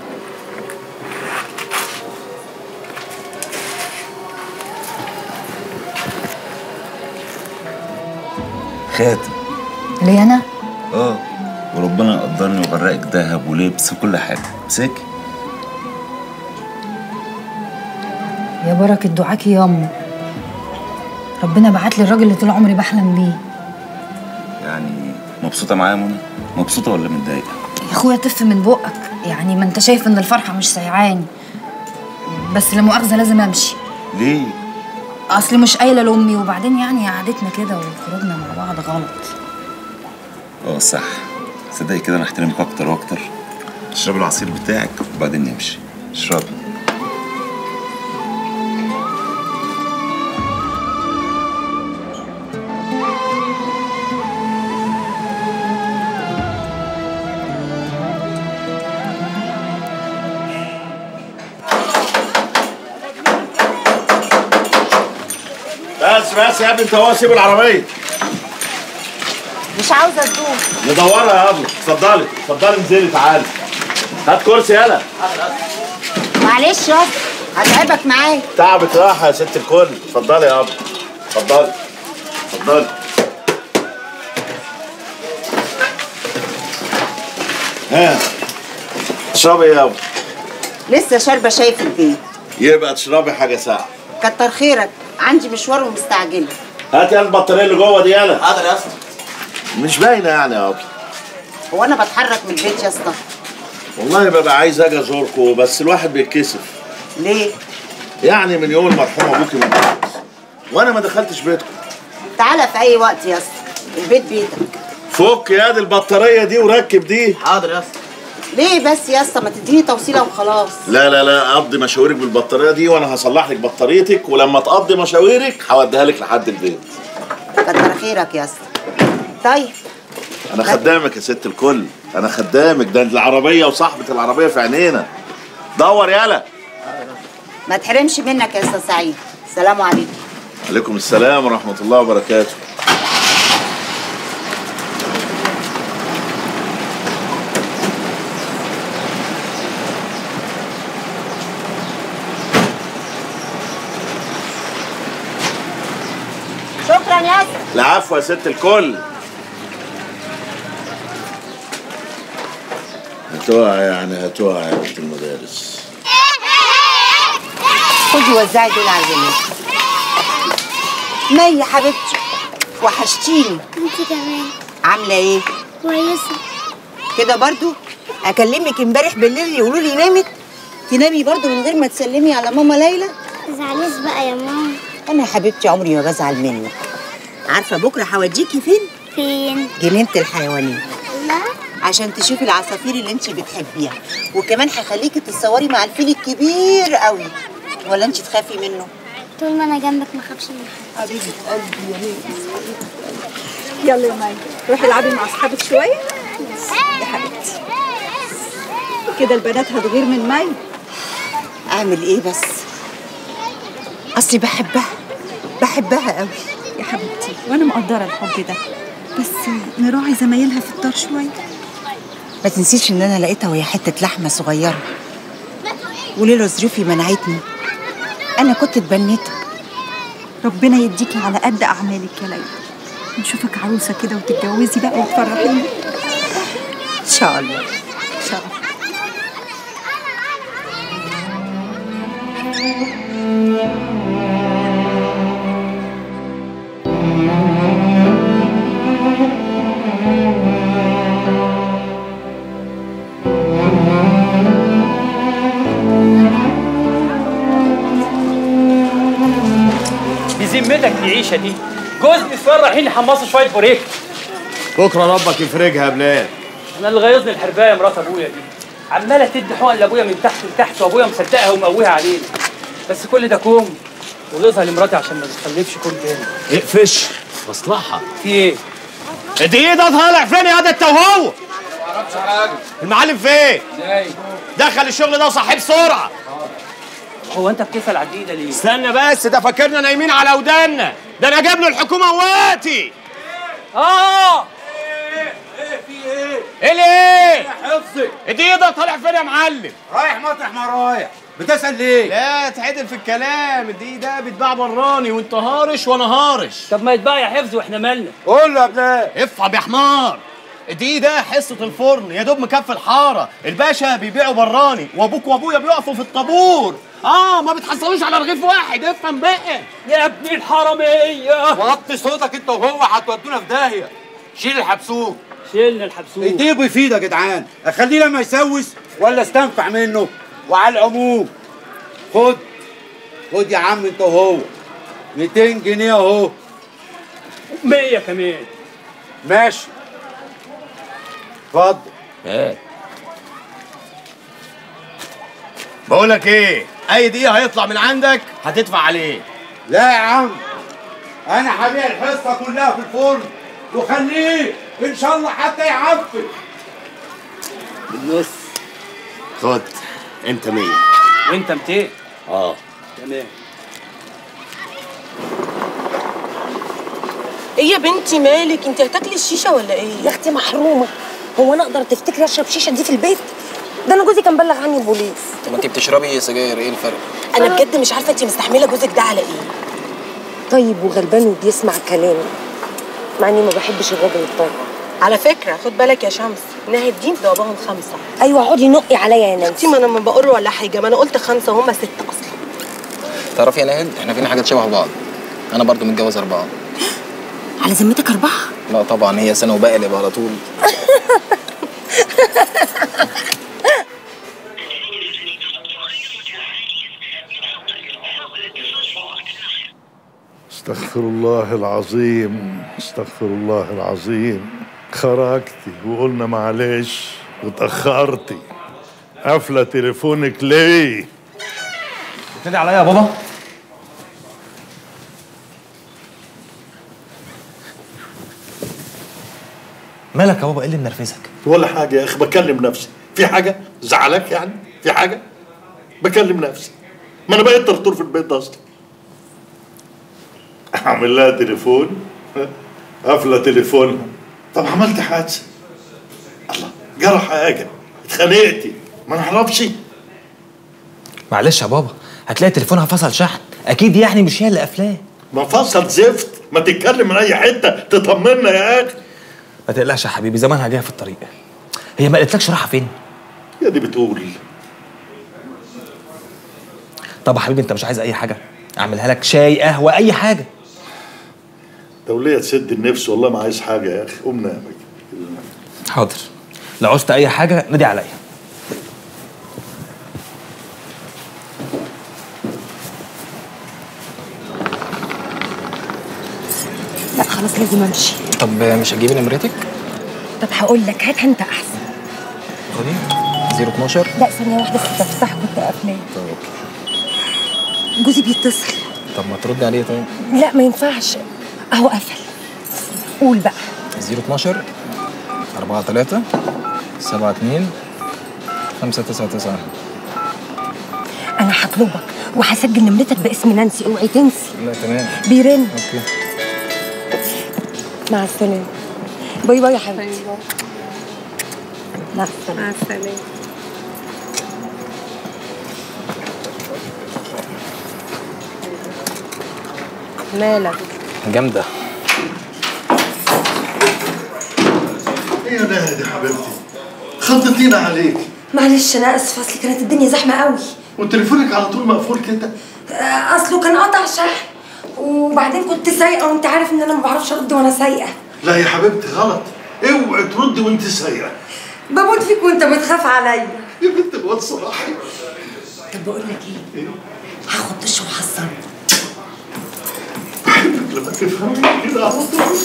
خاتم ليه انا اه وربنا يقدرني ويغرقك دهب ولبس وكل حاجه امسكي يا بركه دعاكي ياما ربنا بعت لي الراجل اللي طول عمري بحلم بيه يعني مبسوطه معايا يا منى مبسوطه ولا متضايقه يا اخويا تف من بقك يعني ما انت شايف ان الفرحه مش سيعاني بس لا مؤاخذه لازم امشي ليه اصل مش قايله لامي وبعدين يعني قعدتنا كده وخروجنا مع بعض غلط اه صح صدقي كده انا احترمك اكتر واكتر اشربي العصير بتاعك وبعدين نمشي اشربي بس بس يا ابني انت هو سيب العربيه مش عاوزه تدوم ندورها يا ابني اتفضلي اتفضلي انزلي تعالي هات كرسي يلا معلش يا اسطى هتعبك معايا تعبك راحه يا ست الكل اتفضلي يا ابني اتفضلي اتفضلي ها تشربي ايه يا ابني لسه شاربه شاي في البيت يبقى تشربي حاجه ساقعه كتر خيرك عندي مشوار ومستعجله هات يا البطاريه اللي جوه دي يلا حاضر يا اسطى مش باينه يعني يا ابني هو انا بتحرك من البيت يا اسطى والله ببقى عايز اجي ازوركم بس الواحد بيتكسف ليه يعني من يوم المرحوم ابوكي ما مات وانا ما دخلتش بيتكم تعالى في اي وقت يا اسطى البيت بيتك فك يا دي البطاريه دي وركب دي حاضر يا اسطى ليه بس يا اسطى ما تديني توصيله وخلاص لا لا لا قضي مشاويرك بالبطاريه دي وانا هصلح لك بطاريتك ولما تقضي مشاويرك هوديها لك لحد البيت كتر خيرك يا اسطى طيب انا خدامك يا ست الكل انا خدامك ده العربيه وصاحبه العربيه في عينينا دور يالا ما تحرمش منك يا استاذ سعيد السلام عليكم عليكم السلام ورحمه الله وبركاته شكرا يا اسطى العفو يا ست الكل هتقع يعني هتقع يا بنت المدارس خدي وزعي دول على الولاد مي يا حبيبتي وحشتيني انت كمان عامله ايه كويسه كده برضو اكلمك امبارح بالليل يقولوا لي نامت تنامي برضو من غير ما تسلمي على ماما ليلى تزعليش بقى يا ماما انا يا حبيبتي عمري ما بزعل منك عارفه بكره هوديكي فين فين جنينه الحيوانات لا عشان تشوفي العصافير اللي انت بتحبيها وكمان هخليكي تتصوري مع الفيل الكبير قوي ولا انت تخافي منه طول ما انا جنبك ما اخافش من حد حبيبه قلبي يا يلا يا مي روحي العبي مع اصحابك شويه يا حبيبتي كده البنات هتغير من مي اعمل ايه بس اصلي بحبها بحبها قوي يا حبيبتي وانا مقدره الحب ده بس نراعي زمايلها في الدار شويه ما تنسيش ان انا لقيتها وهي حته لحمه صغيره ولولا ظروفي منعتني انا كنت اتبنيتها ربنا يديكي على قد اعمالك يا ليلى نشوفك عروسه كده وتتجوزي بقى وتفرحيني ان شاء الله ان شاء الله بذمتك دي عيشه دي جوز نسوان رايحين يحمصوا شويه بوريك بكره ربك يفرجها يا بلال انا اللي غيظني الحربايه مرات ابويا دي عماله تدي حقن لابويا من تحت لتحت وابويا مصدقها ومقويها علينا بس كل ده كوم وغيظها لمراتي عشان ما تخلفش كل تاني اقفش مصلحة في ايه؟ دي ده طالع فين يا ده انت وهو؟ المعلم فين؟ ازاي؟ دخل الشغل ده وصحيه بسرعة هو انت بتسال على الجديده ليه؟ استنى بس ده فاكرنا نايمين على ودانا ده انا جايب له الحكومة وقتي اه ايه ليه؟ حفظي دي ده طالع فين يا معلم؟ رايح مطرح ما رايح بتسأل ليه؟ لا تعدل في الكلام دي ده بيتباع براني وانت هارش وانا هارش طب ما يتباع يا حفظ واحنا مالنا قول له يا بلال افهم يا حمار دي ده حصة الفرن يا دوب مكفي الحارة الباشا بيبيعوا براني وابوك وابويا بيقفوا في الطابور اه ما بتحصلوش على رغيف واحد افهم بقى يا ابن الحرامية وطي صوتك انت وهو هتودونا في داهية شيل الحبسوك شيلنا الحبسوك ايديه بيفيد يا جدعان اخليه لما يسوس ولا استنفع منه وعلى العموم خد خد يا عم انت وهو 200 جنيه اهو 100 كمان ماشي اتفضل ايه بقول لك ايه اي دقيقة هيطلع من عندك هتدفع عليه لا يا عم انا هبيع الحصه كلها في الفرن وخليه ان شاء الله حتى يعفن بالنص خد انت 100 وانت 200 اه تمام ايه يا بنتي مالك انت هتاكلي الشيشه ولا ايه يا اختي محرومه هو انا اقدر تفتكري اشرب شيشه دي في البيت ده انا جوزي كان بلغ عني البوليس طب ما انت بتشربي سجاير ايه الفرق؟ انا بجد مش عارفه انت مستحمله جوزك ده على ايه طيب وغلبان وبيسمع كلامي مع اني ما بحبش الراجل الطيب على فكره خد بالك يا شمس ناهد دي ضربهم خمسه ايوه اقعدي نقي عليا يا نانسي اختي ما انا ما بقول ولا حاجه ما انا قلت خمسه وهم ست اصلا تعرفي يا ناهد احنا فينا حاجات شبه بعض انا برضو متجوز اربعه على ذمتك اربعه لا طبعا هي سنه وباقي اللي على طول استغفر الله العظيم استغفر الله العظيم خرجتي وقلنا معلش وتأخرتي قافلة تليفونك ليه؟ بتدعي عليا يا بابا مالك يا بابا ايه اللي منرفزك ولا حاجة يا أخي بكلم نفسي في حاجة زعلك يعني في حاجة بكلم نفسي ما أنا بقيت طرطور في البيت ده أصلا أعمل لها تليفون قافلة تليفونها طب عملت حادثة الله جرى حاجة اتخانقتي ما نعرفش معلش يا بابا هتلاقي تليفونها فصل شحن اكيد يعني مش هي اللي قافلاه ما فصل زفت ما تتكلم من أي حتة تطمنا يا أخي ما تقلقش يا حبيبي زمانها جايه في الطريق هي ما قالتلكش رايحه فين يا دي بتقول طب يا حبيبي انت مش عايز اي حاجه اعملها لك شاي قهوه اي حاجه دولية تسد النفس والله ما عايز حاجة يا أخي قوم نام حاضر لو عوزت اي حاجه نادي عليا لا خلاص لازم امشي طب مش هتجيبي نمرتك؟ طب هقول لك هات انت احسن خدي 012 لا ثانيه واحده في التفاح كنت قافلاه جوزي بيتصل طب ما تردي عليه طيب لا ما ينفعش اهو قفل قول بقى 012 4 3 7 2 5 9 9 انا هطلبك وهسجل نمرتك باسم نانسي اوعي تنسي لا تمام بيرن اوكي مع السلامه باي باي يا حبيبتي مع السلامه مع السلامه مالك جامده إيه يا نادي حبيبتي خضتينا عليك معلش انا اسفه اصل كانت الدنيا زحمه قوي وتليفونك على طول مقفول كده آه، اصله كان قطع شحن وبعدين كنت سايقه وانت عارف ان انا ما بعرفش ارد وانا سايقه لا يا حبيبتي غلط اوعي تردي وانت سايقه بموت فيك وانت بتخاف عليا يا بنت الواد صلاحي طب بقول لك ايه هاخد دش وحصن لما تفهمي كده على طول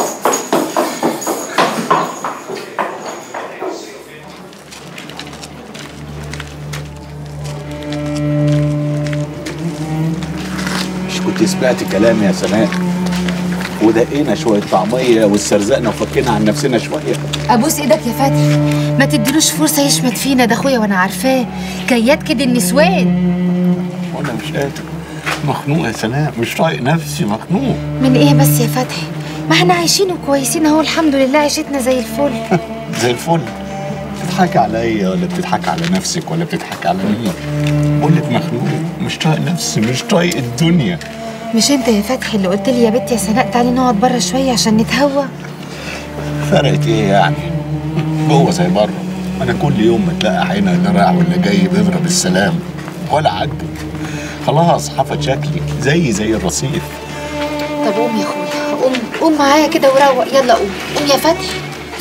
مش كنت سمعت كلامي يا سناء ودقينا شويه طعميه واسترزقنا وفكينا عن نفسنا شويه ابوس ايدك يا فتحي ما تديلوش فرصه يشمت فينا ده اخويا وانا عارفاه كيات كده النسوان وانا مش قادر مخنوق يا سناء مش طايق نفسي مخنوق من ايه بس يا فتحي ما احنا عايشين وكويسين اهو الحمد لله عيشتنا زي الفل زي الفل بتضحك عليا ولا بتضحك على نفسك ولا بتضحك على مين بقول لك مخنوق مش طايق نفسي مش طايق الدنيا مش انت يا فتحي اللي قلت لي يا بنت يا سناء تعالي نقعد بره شويه عشان نتهوى فرقت ايه يعني جوه زي بره انا كل يوم بتلاقي عينها اللي رايح واللي جاي بيضرب السلام ولا عدت خلاص حفظ شكلي زي زي الرصيف طب قوم يا اخويا قوم قوم معايا كده وروق يلا قوم قوم يا فتحي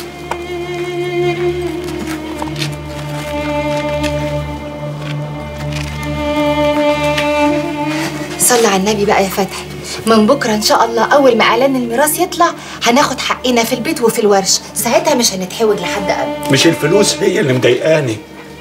صلي على النبي بقى يا فتحي من بكره ان شاء الله اول ما اعلان الميراث يطلع هناخد حقنا في البيت وفي الورش ساعتها مش هنتحوج لحد ابدا مش الفلوس هي اللي مضايقاني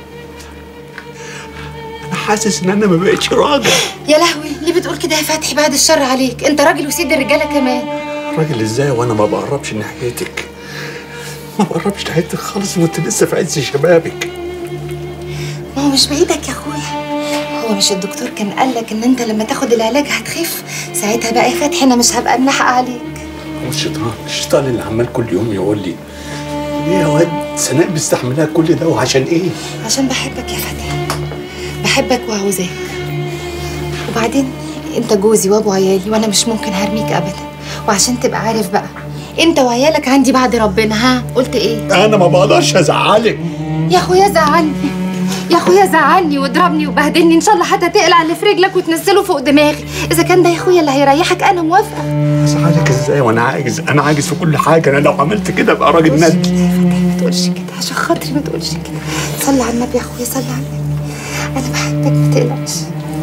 انا حاسس ان انا ما بقتش راجل يا لهوي ليه بتقول كده يا فتحي بعد الشر عليك انت راجل وسيد الرجاله كمان راجل ازاي وانا ما بقربش ناحيتك ما بقربش ناحيتك خالص وانت لسه في عز شبابك ما هو مش بايدك يا اخويا هو مش الدكتور كان قال لك ان انت لما تاخد العلاج هتخف ساعتها بقى يا فتحي انا مش هبقى منحق عليك والشيطان الشيطان اللي عمال كل يوم يقول لي ليه يا واد سناء مستحملها كل ده وعشان ايه؟ عشان بحبك يا فتحي بحبك وعاوزاك وبعدين انت جوزي وابو عيالي وانا مش ممكن هرميك ابدا وعشان تبقى عارف بقى انت وعيالك عندي بعد ربنا ها قلت ايه انا ما بقدرش ازعلك يا اخويا زعلني يا اخويا زعلني واضربني وبهدلني ان شاء الله حتى تقلع اللي في رجلك وتنزله فوق دماغي اذا كان ده يا اخويا اللي هيريحك انا موافقه ازعلك ازاي وانا عاجز انا عاجز في كل حاجه انا لو عملت كده ابقى راجل ندل تقولش كده عشان خاطري ما تقولش كده صلي على النبي يا اخويا صلي على النبي انا بحبك ما تقلقش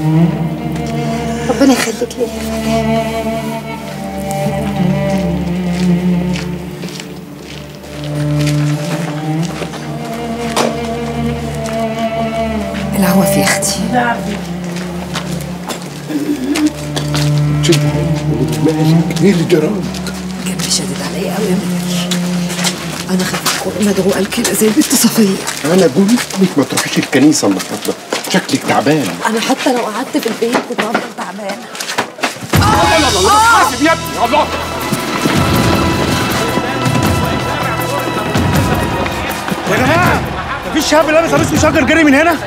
ربنا يخليك لي العوافي يا اختي مالك ايه اللي جرالك؟ كان شادد عليا قوي يا منير انا خفت مدعوقه كده زي البنت صفيه انا قلت لك ما تروحيش الكنيسه النهارده شكلك تعبان انا حتى لو قعدت في البيت كنت هفضل تعبانه الله الله الله حاسب يا ابني الله يا جماعه مفيش شاب لابس قميص وشجر جري من هنا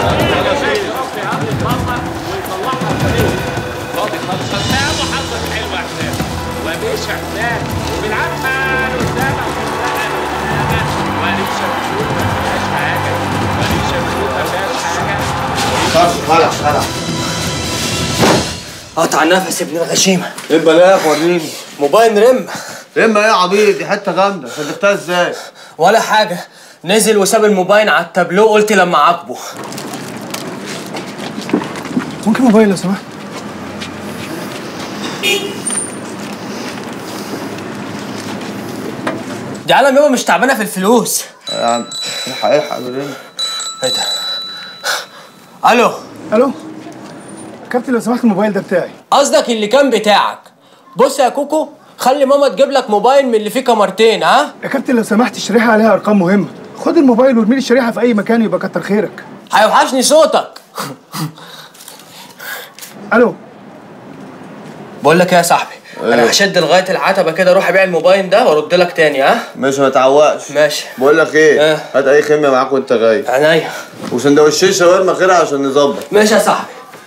ومش احسان وبالعافيه قدامك وليش مشهور ما فيهاش حاجه وليش مشهور ما فيهاش حاجه خلاص خلاص قطع النفس يا ابن الغشيمه ايه البلاغ وريني موبايل رم رم ايه يا عبيط دي حته جامده صدقتها ازاي ولا حاجه نزل وساب الموبايل على التابلو قلت لما عاقبه ممكن موبايل لو سمحت دي عالم يابا مش تعبانه في الفلوس يا عم الحق الحق برن ايه ده الو الو كابتن لو سمحت الموبايل ده بتاعي قصدك اللي كان بتاعك بص يا كوكو خلي ماما تجيب لك موبايل من اللي فيه كاميرتين ها يا كابتن لو سمحت الشريحه عليها ارقام مهمه خد الموبايل وارمي لي الشريحه في اي مكان يبقى كتر خيرك هيوحشني صوتك الو بقول لك ايه يا صاحبي انا هشد لغايه العتبه كده اروح ابيع الموبايل ده وارد لك تاني ها ماشي ما تعوقش ماشي بقول لك ايه هات اي خميه معاك وانت غايب عينيا وسندوتشين شاورما خيرها عشان نظبط ماشي يا صاحبي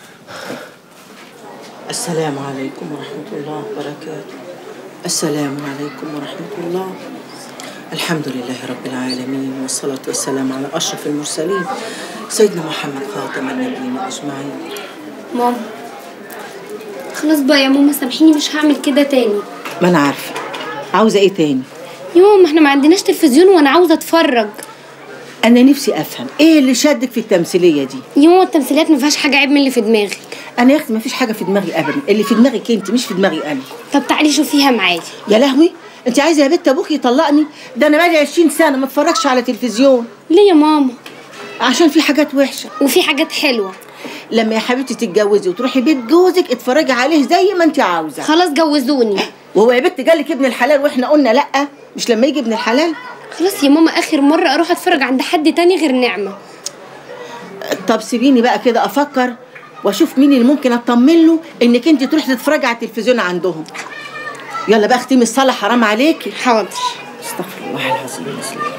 السلام عليكم ورحمة الله وبركاته السلام عليكم ورحمة الله الحمد لله رب العالمين والصلاة والسلام على أشرف المرسلين سيدنا محمد خاتم النبيين أجمعين ماما خلاص بقى يا ماما سامحيني مش هعمل كده تاني ما أنا عارفة عاوزة إيه تاني؟ يا ماما احنا ما عندناش تلفزيون وانا عاوزة اتفرج أنا نفسي أفهم إيه اللي شدك في التمثيلية دي؟ يا ماما التمثيليات ما فيهاش حاجة عيب من اللي في دماغك أنا يا أختي ما فيش حاجة في دماغي أبدا اللي في دماغك أنت مش في دماغي أنا طب تعالي شوفيها معايا يا لهوي أنت عايزة يا بنت أبوك يطلقني؟ ده أنا بقالي 20 سنة ما اتفرجش على تلفزيون ليه يا ماما؟ عشان في حاجات وحشة وفي حاجات حلوة لما يا حبيبتي تتجوزي وتروحي بيت جوزك اتفرجي عليه زي ما انت عاوزه خلاص جوزوني وهو يا بنت جالك ابن الحلال واحنا قلنا لا مش لما يجي ابن الحلال خلاص يا ماما اخر مرة اروح اتفرج عند حد تاني غير نعمة طب سيبيني بقى كده افكر واشوف مين اللي ممكن اطمن له انك انت تروحي تتفرجي على التلفزيون عندهم يلا بقى اختمي الصلاه حرام عليكي حاضر استغفر الله العظيم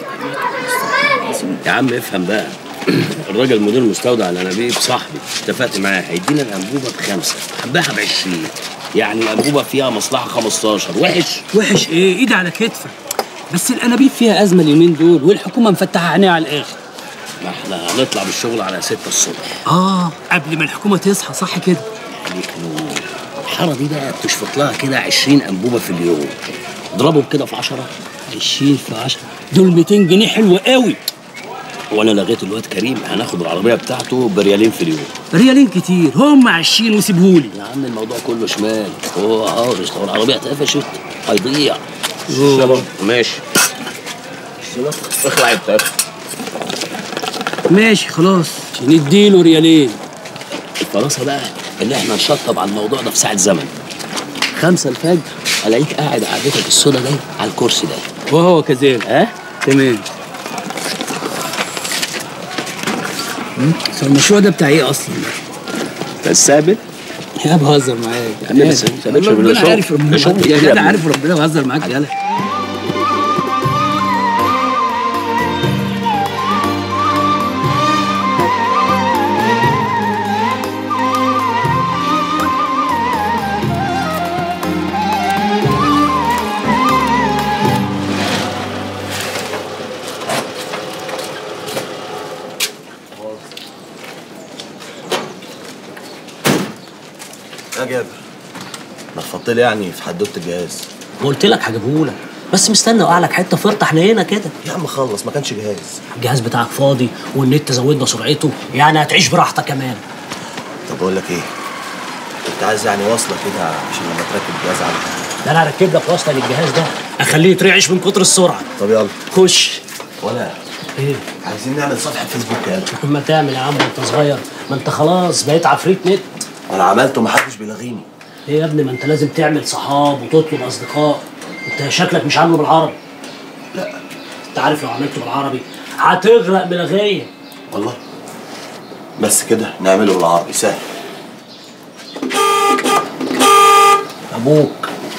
يا عم افهم بقى الراجل مدير مستودع الانابيب صاحبي اتفقت معاه هيدينا الانبوبه بخمسه حباها ب 20 يعني الانبوبه فيها مصلحه 15 وحش وحش ايه ايدي على كتفك بس الانابيب فيها ازمه اليومين دول والحكومه مفتحه عينيها على الاخر ما احنا هنطلع بالشغل على 6 الصبح اه قبل ما الحكومه تصحى صح كده عليك نور الحاره دي بقى بتشفط لها كده 20 انبوبه في اليوم اضربهم كده في 10 20 في 10 دول 200 جنيه حلوه قوي وانا لغيت الواد كريم هناخد العربيه بتاعته بريالين في اليوم ريالين كتير هم 20 وسيبهولي يا عم الموضوع كله شمال هو عارش لو العربيه اتقفشت هيضيع أوه. ماشي اخلع انت ماشي خلاص نديله ريالين الخلاصه بقى ان احنا نشطب على الموضوع ده في ساعه زمن خمسة الفجر الاقيك قاعد قعدتك السودا دي على الكرسي ده وهو كذلك ها تمام المشروع ده بتاع ايه اصلا؟ الثابت يا بهزر معاك يا عم بس انت باشا ربنا بالشغل. عارف ربنا بالشغل يا يا جدع ابني. عارف ربنا بهزر معاك يالا يا جابر نفضت لي يعني في حدوته الجهاز ما قلت لك هجيبهولك بس مستنى اوقع لك حته فرطه حنينه كده يا عم خلص ما كانش جهاز الجهاز بتاعك فاضي والنت زودنا سرعته يعني هتعيش براحتك كمان طب بقول لك ايه انت عايز يعني واصله كده عشان لما تركب الجهاز على ده انا هركب لك وصله للجهاز ده اخليه يترعش من كتر السرعه طب يلا خش ولا ايه عايزين نعمل صفحه فيسبوك يلا ما تعمل يا عم انت صغير ما انت خلاص بقيت عفريت نت انا عملته محدش بيلغيني ايه يا ابني ما انت لازم تعمل صحاب وتطلب اصدقاء انت شكلك مش عامله بالعربي لا انت عارف لو عملته بالعربي هتغرق بلغيه والله بس كده نعمله بالعربي سهل ابوك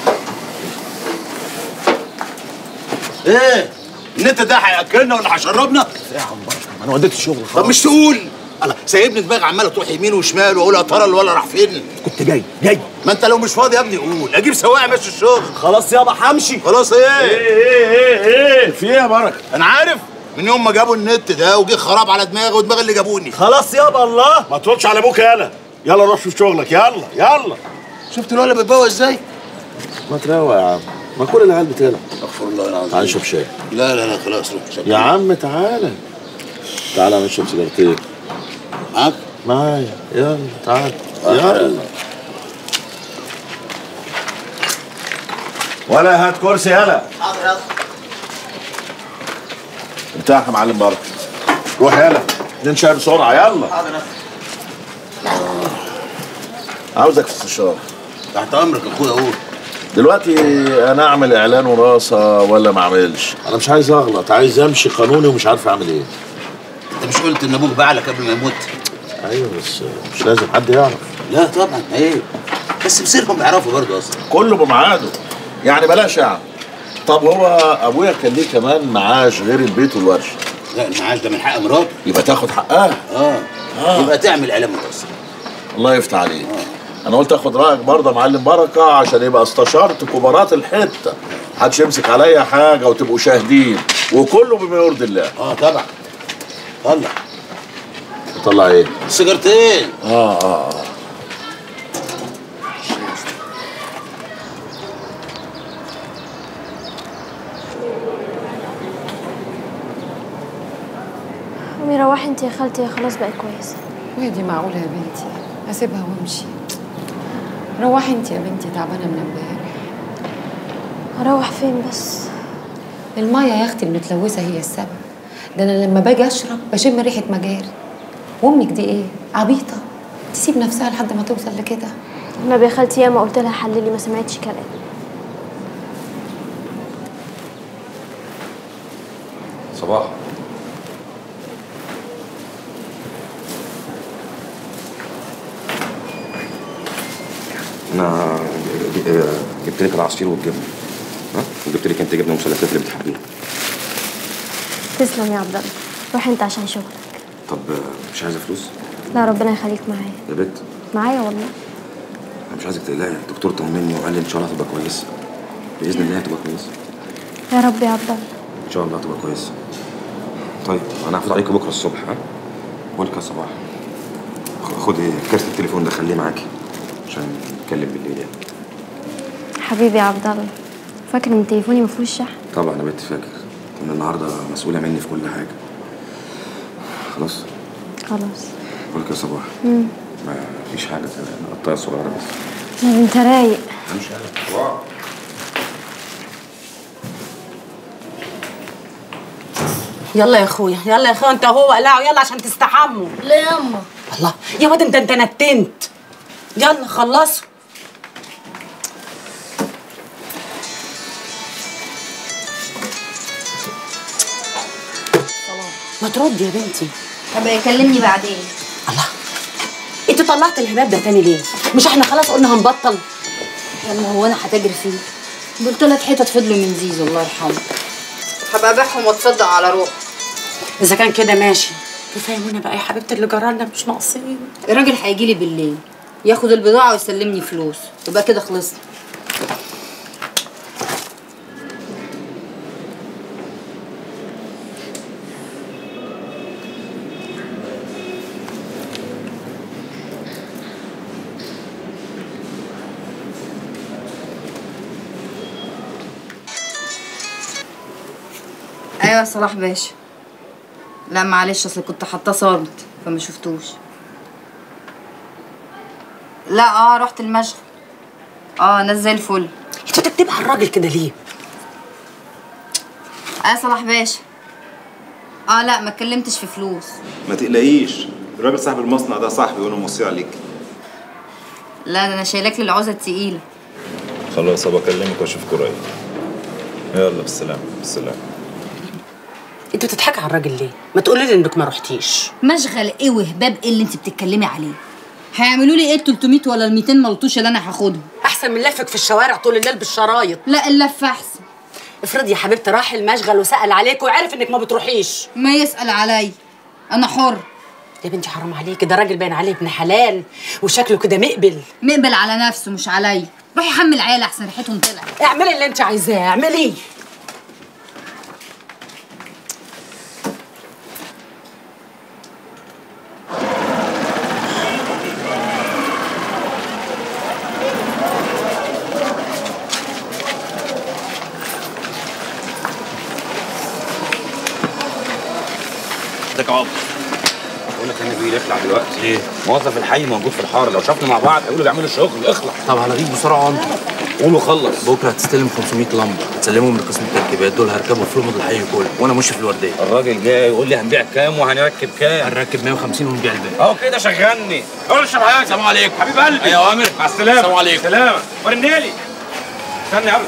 ايه النت ده هياكلنا ولا هيشربنا؟ يا عم انا وديت الشغل خلاص طب مش تقول الله سايبني دماغي عماله تروح يمين وشمال واقول يا ترى الولا راح فين؟ كنت جاي جاي ما انت لو مش فاضي يا ابني قول اجيب سواق ماشي الشغل خلاص يابا همشي خلاص ايه؟ ايه ايه ايه ايه في ايه يا بركه؟ انا عارف من يوم ما جابوا النت ده وجه خراب على دماغي ودماغ اللي جابوني خلاص يابا الله ما تردش على ابوك يالا يلا روح شوف شغلك يلا يلا شفت الولا بيتبوى ازاي؟ ما تروق يا عم ما كل العيال بتلعب استغفر الله العظيم تعال نشرب شاي لا لا لا خلاص روح شغل. يا عم تعالى تعالى نشرب سيجارتين معاك؟ معايا يلا تعال يلا ولا هات كرسي يلا حاضر يلا بتاعك يا معلم بركه روح يلا اتنين شاي بسرعه يلا حاضر يلا عاوزك في استشاره تحت امرك يا اخويا قول دلوقتي انا اعمل اعلان وراثه ولا ما اعملش انا مش عايز اغلط عايز امشي قانوني ومش عارف اعمل ايه انت مش قلت ان ابوك باع لك قبل ما يموت؟ ايوه بس مش لازم حد يعرف لا طبعا ايه بس بسيرهم يعرفوا برضه اصلا كله بميعاده يعني بلاش يعني طب هو ابويا كان ليه كمان معاش غير البيت والورشه لا المعاش ده من حق مراته يبقى تاخد حقها اه, آه. يبقى تعمل اعلان متصل الله يفتح عليك انا قلت اخد رايك برضه يا معلم بركه عشان يبقى استشرت كبارات الحته محدش يمسك عليا حاجه وتبقوا شاهدين وكله بما يرضي الله اه طبعا طلع طلع ايه سيجارتين اه اه اه قومي روحي انت يا خالتي هي خلاص بقت كويسه وهي دي معقولة يا بنتي أسيبها وأمشي روحي أنت يا بنتي تعبانة من امبارح هروح فين بس المية يا أختي المتلوثة هي السبب ده أنا لما باجي أشرب بشم ريحة مجاري وأمك دي إيه؟ عبيطة تسيب نفسها لحد ما توصل لكده النبي يا خالتي ياما قلت لها حللي ما سمعتش كلام صباح انا ج- ج- جبت لك العصير والجبنه ها وجبت لك انت جبنه مثلثات اللي بتحبيها تسلم يا عبد الله روح انت عشان شغلك طب مش عايزه فلوس لا ربنا يخليك معايا يا بت معايا والله انا مش عايزك تقلقي الدكتور طمني وقال لي ان شاء الله هتبقى كويسه باذن الله هتبقى كويسه يا رب يا عبد الله ان شاء الله هتبقى كويسه طيب انا هفوت عليكي بكره الصبح ها بقول لك يا صباح خ- خدي كارت التليفون ده خليه معاكي عشان نتكلم بالليل يعني حبيبي يا عبد الله فاكر ان تليفوني مفيهوش شحن طبعا يا بنت فاكر من النهارده مسؤوله مني في كل حاجه خلاص خلاص بقول لك يا صباح امم ما فيش حاجه قطايه صغيره بس لا انت رايق امشي انا صباح يلا يا اخويا يلا يا اخويا انت وهو قلعوا يلا عشان تستحموا لا يا اما الله يا واد انت انت نتنت يلا خلصوا ما تردي يا بنتي طب يكلمني بعدين انت طلعت الهباب ده تاني ليه مش احنا خلاص قلنا هنبطل يلا هو انا هتجري فيه دول تلات حتت فضلوا من زيزو الله يرحمه هبقى ابيعهم واتصدق على روح اذا كان كده ماشي تفهمونا بقى يا حبيبتي اللي جرالنا مش ناقصين الراجل هيجي لي بالليل ياخد البضاعه ويسلمني فلوس يبقى كده خلصنا ايوه صلاح باشا لا معلش اصل كنت حاطاه صامت فما شفتوش لا اه رحت المشغل اه ناس زي الفل انت بتكتبها على الراجل كده ليه؟ اه صلاح باشا اه لا ما اتكلمتش في فلوس ما تقلقيش الراجل صاحب المصنع ده صاحبي وانا موصي عليك لا ده انا شايلاك للعوزه التقيله خلاص ابقى اكلمك واشوفك قريب يلا بالسلامه بالسلامه انت بتضحكي على الراجل ليه؟ ما تقولي لي انك ما رحتيش مشغل ايه وهباب ايه اللي انت بتتكلمي عليه هيعملوا لي ايه ال 300 ولا ال 200 ملطوش اللي انا هاخدهم احسن من لفك في الشوارع طول الليل بالشرايط لا اللف احسن افرضي يا حبيبتي راح المشغل وسال عليك وعرف انك ما بتروحيش ما يسال عليا انا حر يا بنتي حرام عليكي ده راجل باين عليه ابن حلال وشكله كده مقبل مقبل على نفسه مش عليا روحي حمل عيال احسن ريحتهم طلعت اعملي اللي انت عايزاه اعملي ازيك يا عمر بقول لك انا بيه يخلع دلوقتي ايه موظف الحي موجود في الحاره لو شافنا مع بعض هيقولوا بيعملوا شغل اخلع طب هلغيك بسرعه انت قولوا خلص بكره هتستلم 500 لمبه هتسلمهم لقسم التركيبات دول هركبوا في لمض الحي كله وانا ماشي في الورديه الراجل جاي يقول لي هنبيع كام وهنركب كام هنركب 150 ونبيع الباقي اهو كده شغلني قول اشرب حاجه السلام عليكم حبيب قلبي ايوه يا عامر مع السلامه السلام عليكم سلامه ورنيلي استنى يلا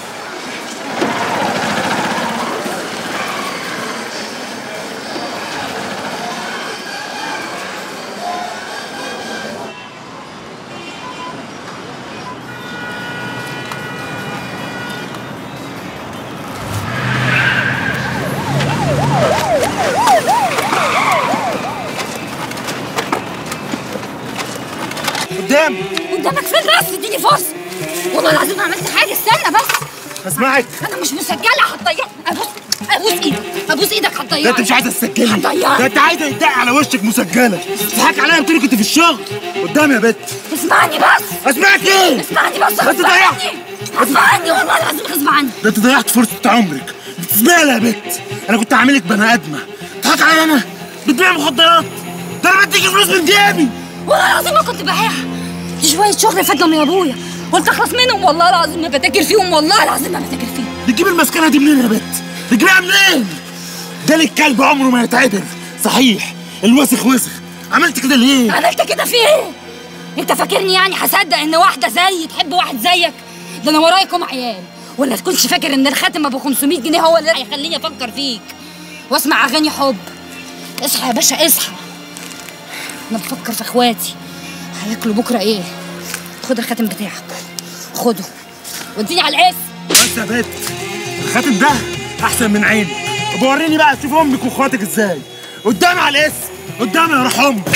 قدام قدامك فين بس اديني فرصه والله العظيم ما عملت حاجه استنى بس اسمعك انا مش مسجله هتضيع ابوس ابوس ايدك ابوس ايدك هتضيع ده انت مش عايزه تسجلي هتضيع ده انت عايزه يدعي على وشك مسجله تضحك عليا قلت لي كنت في الشغل قدام يا بت اسمعني بس اسمعك ايه اسمعني بس ده انت غصب ضيعت عني غصب عني والله العظيم غصب عني ده انت ضيعت فرصه عمرك بتسمعي يا بت انا كنت عاملك بني ادمه تضحك عليا انا بتبيع مخدرات ده انا بديكي فلوس من جيبي والله العظيم ما كنت ببيعها دي شويه شغل فاتنا من ابويا قلت اخلص منهم والله العظيم ما بتاكل فيهم والله العظيم ما بتاكل فيهم بتجيب المسكنه دي منين يا بت بتجيبها منين ده الكلب عمره ما يتعدل صحيح الوسخ وسخ عملت كده ليه عملت كده في ايه انت فاكرني يعني هصدق ان واحده زيي تحب واحد زيك ده انا ورايا كم عيال ولا تكونش فاكر ان الخاتم ابو 500 جنيه هو اللي هيخليني افكر فيك واسمع اغاني حب اصحى يا باشا اصحى انا بفكر في اخواتي هياكلوا بكره ايه خد الخاتم بتاعك خده واديني على الاسم بس يا بت الخاتم ده احسن من عيني وبوريني بقى تشوف امك واخواتك ازاي قدامي على الاسم قدامي يا روح امك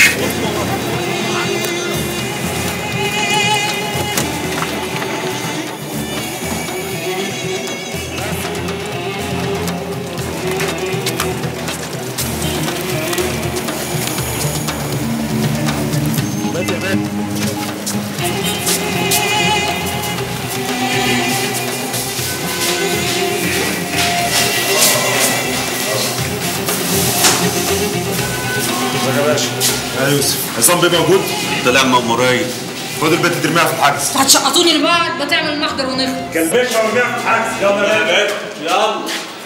ازيك يا باشا يا يوسف عصام بيه موجود طلع مأمورية خد البنت ترميها في الحجز هتشقطوني لبعض ما تعمل محضر ونخلص كان باشا مرميها في الحجز يلا يا يلا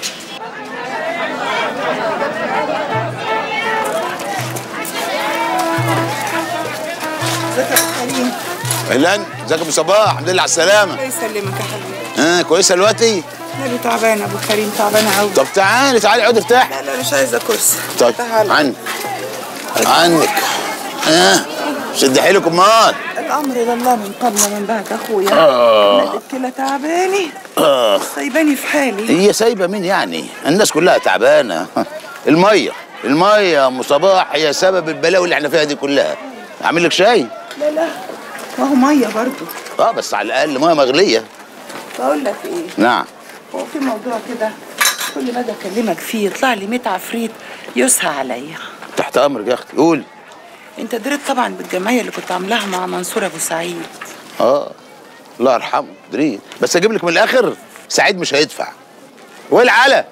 اهلا ازيك يا ابو صباح الحمد لله على السلامه الله يسلمك يا حبيبي ها كويسه دلوقتي انا تعبانه ابو كريم تعبانه قوي طب تعالي تعالي اقعدي ارتاحي لا لا مش عايزه كرسي طيب تعالى. عنك عنك ها شد حيلك امال الامر لله من قبل ومن بعد اخويا آه. مادة كلى تعباني آه. سايباني في حالي هي سايبه مين يعني الناس كلها تعبانه الميه الميه يا ام صباح هي سبب البلاوي اللي احنا فيها دي كلها اعمل لك شاي لا لا ما هو ميه برضه اه بس على الاقل ميه مغليه بقول لك ايه نعم هو في موضوع كده كل ما اجي اكلمك فيه يطلع لي 100 عفريت يسهى عليا تحت امرك يا اختي قول انت دريت طبعا بالجمعيه اللي كنت عاملاها مع منصور ابو سعيد اه الله يرحمه دريد بس اجيب لك من الاخر سعيد مش هيدفع والعلا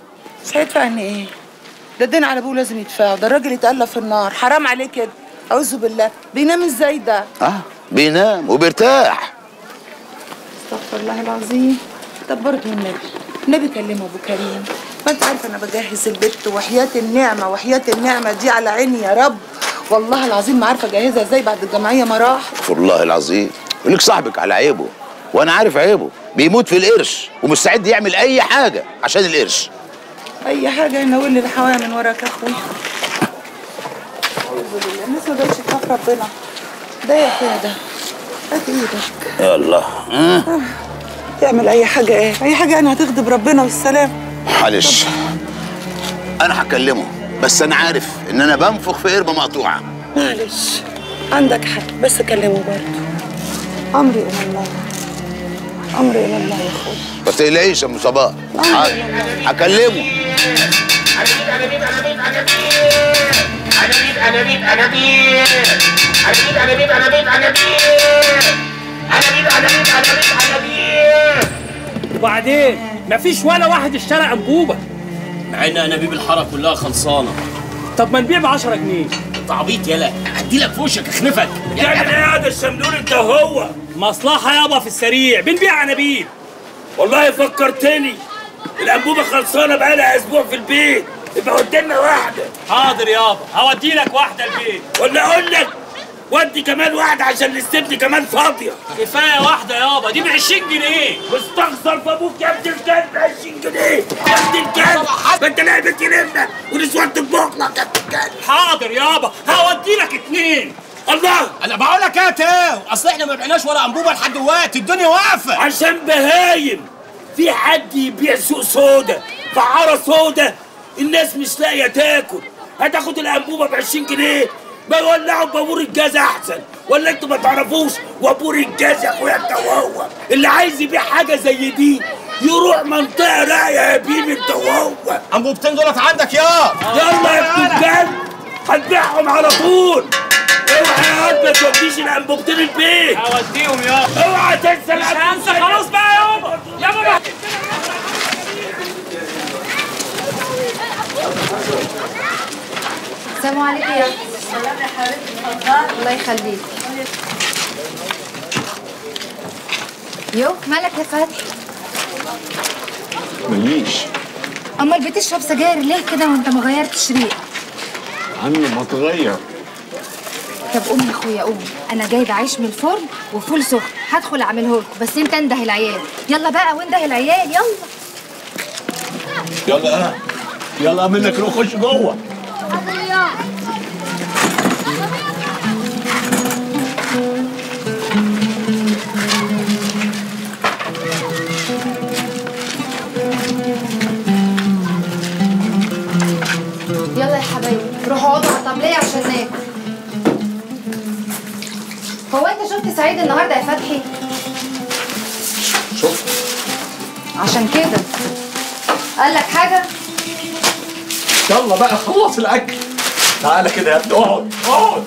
بس هيدفع ان ايه ده الدين على ابوه لازم يدفعه ده الراجل يتألف في النار حرام عليه كده اعوذ بالله بينام ازاي ده اه بينام وبيرتاح استغفر الله العظيم طب برضه النبي النبي كلمه ابو كريم ما انت عارفه انا بجهز البت وحياه النعمه وحياه النعمه دي على عيني يا رب والله العظيم ما عارفه اجهزها ازاي بعد الجمعيه ما راح استغفر الله العظيم يقول لك صاحبك على عيبه وانا عارف عيبه بيموت في القرش ومستعد يعمل اي حاجه عشان القرش اي حاجه يناول لي الحوايا من وراك يا اخويا اعوذ بالله الناس ما بقتش تخاف ربنا ده يا اخويا ده هات ايدك يلا آه. تعمل اي حاجه ايه اي حاجه يعني هتغضب ربنا والسلام معلش انا هكلمه بس انا عارف ان انا بنفخ في قربه مقطوعه معلش عندك حق بس كلمه برضه امري الى الله امري الى الله يا اخويا ما تقلقيش يا ام صباح حاضر. هكلمه انابيب انابيب انابيب انابيب انابيب انابيب انابيب انابيب انابيب انابيب انابيب وبعدين مفيش ولا واحد اشترى انبوبه مع ان انابيب الحاره كلها خلصانه طب ما نبيع ب 10 جنيه انت عبيط يالا ادي لك في وشك اخنفك تعمل ايه يا ده الشمدول انت وهو مصلحه يابا في السريع بنبيع انابيب والله فكرتني الانبوبه خلصانه بقالها اسبوع في البيت يبقى قدامنا واحده حاضر يابا هودي لك واحده البيت ولا اقول لك ودي كمان واحده عشان الاستبن كمان فاضيه كفايه واحده يابا دي ب 20 جنيه مستخسر في ابوك يا ابن الكلب 20 جنيه يا ابن الكلب ما انت لعبه تلمنا ونسوان تطبخ لك يا ابن الكلب حاضر يابا هودي لك اتنين الله انا بقول لك ايه يا تاو اصل احنا ما بعناش ولا انبوبه لحد دلوقتي الدنيا واقفه عشان بهايم في حد يبيع سوق سودا فعارة سودا الناس مش لاقيه تاكل هتاخد الانبوبه ب 20 جنيه ما يولعوا بابور الجاز احسن ولا انتوا ما تعرفوش وابور الجاز يا اخويا انت وهو اللي عايز يبيع حاجه زي دي يروح منطقه راقيه يا بيبي انت وهو انبوبتين دولت عندك يا يلا يا ابن الكلب هتبيعهم على طول اوعى يا قلب ما توديش الانبوبتين البيت هوديهم يا اوعى تنسى مش هنسى خلاص بقى يا بابا يا بابا السلام عليكم يا السلام يا حبيبتي اتفضلي الله يخليك يو مالك يا فتحي ماليش امال بتشرب سجاير ليه كده وانت ما غيرتش ريق عني ما تغير طب قوم يا اخويا قوم انا جايبه عيش من الفرن وفول سخن هدخل اعمله لكم بس انت انده العيال يلا بقى وانده العيال يلا يلا يلا منك روح خش جوه يلا يا حبايبي روحوا اقعدوا على الطبلية عشان ناكل هو انت شفت سعيد النهارده يا فتحي؟ شوف عشان كده قال لك حاجة؟ يلا بقى خلص الاكل تعالى كده يا ابني اقعد اقعد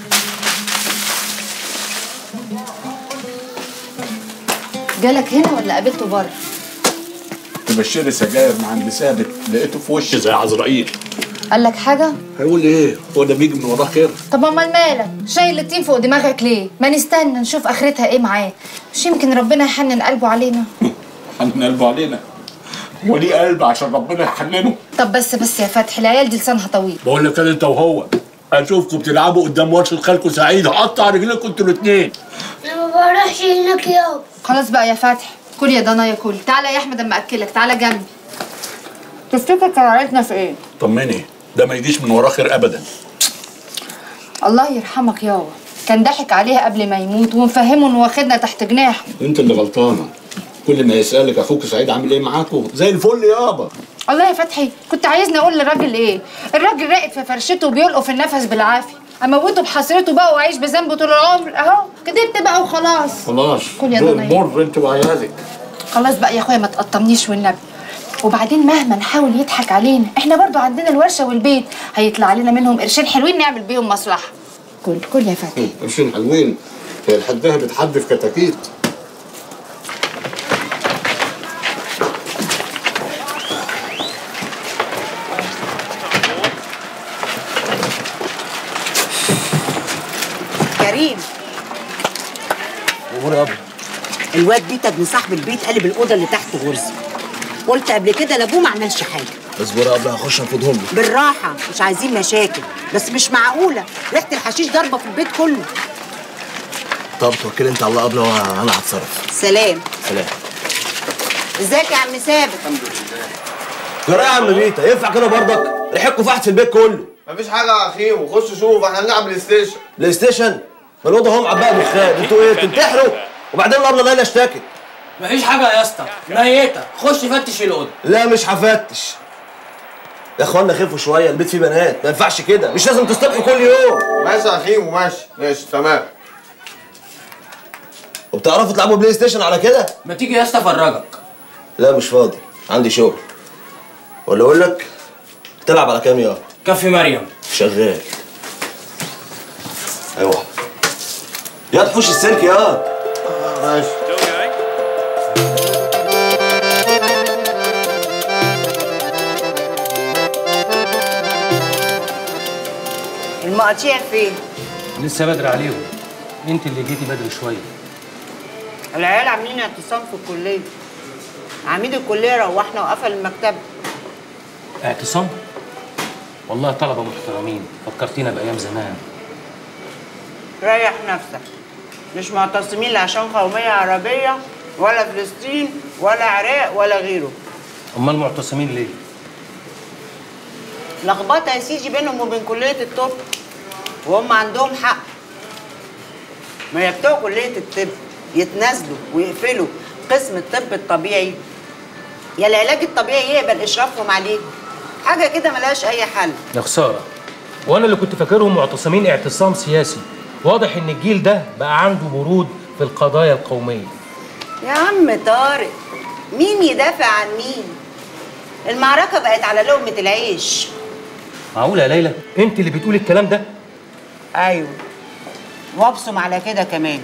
جالك هنا ولا قابلته بره؟ تبشري سجاير مع عند ثابت لقيته في وشي زي عزرائيل قال لك حاجة؟ هيقول ايه هو ده بيجي من وراه خير طب امال مالك؟ شايل الطين فوق دماغك ليه؟ ما نستنى نشوف اخرتها ايه معاه مش يمكن ربنا يحنن قلبه علينا حنن قلبه علينا هو ليه قلب عشان ربنا يحننه طب بس بس يا فتحي العيال دي لسانها طويل بقول لك انا انت وهو اشوفكم بتلعبوا قدام ورشه خالكم سعيد هقطع رجليكم انتوا الاثنين انا ما بروحش هناك يابا خلاص بقى يا فتحي كل يا ضنايا كل تعالى يا احمد اما اكلك تعالى جنبي تفتكر كان عيلتنا في ايه؟ طمني ده ما يجيش من وراه خير ابدا الله يرحمك يابا كان ضحك عليها قبل ما يموت ومفهمه انه واخدنا تحت جناحه انت اللي غلطانه كل ما يسالك اخوك سعيد عامل ايه معاكم زي الفل يابا الله يا فتحي كنت عايزني اقول للراجل ايه الراجل راقد في فرشته وبيلقف النفس بالعافيه اموته بحسرته بقى واعيش بذنبه طول العمر اهو كدبت بقى وخلاص خلاص كل يا دول ضنايا. مر انت وعيالك خلاص بقى يا اخويا ما تقطمنيش والنبي وبعدين مهما نحاول يضحك علينا احنا برضو عندنا الورشه والبيت هيطلع لنا منهم قرشين حلوين نعمل بيهم مصلحه كل كل يا فتحي قرشين حلوين هي الحداها بتحد في كتاكيت عبيطه ابن صاحب البيت قلب الاوضه اللي تحت غرزي قلت قبل كده لابوه ما عملش حاجه اصبر قبل هخش انفضهم لك بالراحه مش عايزين مشاكل بس مش معقوله ريحه الحشيش ضاربه في البيت كله طب توكل انت على الله قبل وانا هتصرف سلام سلام ازيك يا عم ثابت جرى يا عم بيتا ينفع كده برضك ريحتكم فحت في البيت كله مفيش حاجه يا اخيم وخش شوف احنا بنلعب بلاي ستيشن بلاي ستيشن ما الاوضه اهو معباها دخان انتوا ايه بتنتحروا وبعدين الابله ليلى اشتكت مفيش حاجه يا اسطى ميته خش فتش الاوضه لا مش هفتش يا اخوانا خفوا شويه البيت فيه بنات ما ينفعش كده مش لازم تصطبحوا كل يوم ماشي يا اخيم وماشي ماشي تمام وبتعرفوا تلعبوا بلاي ستيشن على كده ما تيجي يا اسطى افرجك لا مش فاضي عندي شغل ولا اقول لك تلعب على كام يا كفي مريم شغال ايوه يا تحوش السلك يا ماشي المقاطيع فين لسه بدري عليهم انت اللي جيتي بدري شويه العيال عاملين اعتصام في الكليه عميد الكليه روحنا وقفل المكتبه اعتصام والله طلبه محترمين فكرتينا بايام زمان ريح نفسك مش معتصمين لا عشان قوميه عربيه ولا فلسطين ولا عراق ولا غيره امال معتصمين ليه لخبطه يا سيدي بينهم وبين كليه الطب وهم عندهم حق ما هي بتوع كليه الطب يتنازلوا ويقفلوا قسم الطب الطبيعي يا العلاج الطبيعي يقبل اشرافهم عليه حاجه كده ملهاش اي حل يا خساره وانا اللي كنت فاكرهم معتصمين اعتصام سياسي واضح ان الجيل ده بقى عنده برود في القضايا القوميه يا عم طارق مين يدافع عن مين المعركه بقت على لقمه العيش معقوله يا ليلى انت اللي بتقولي الكلام ده ايوه وابصم على كده كمان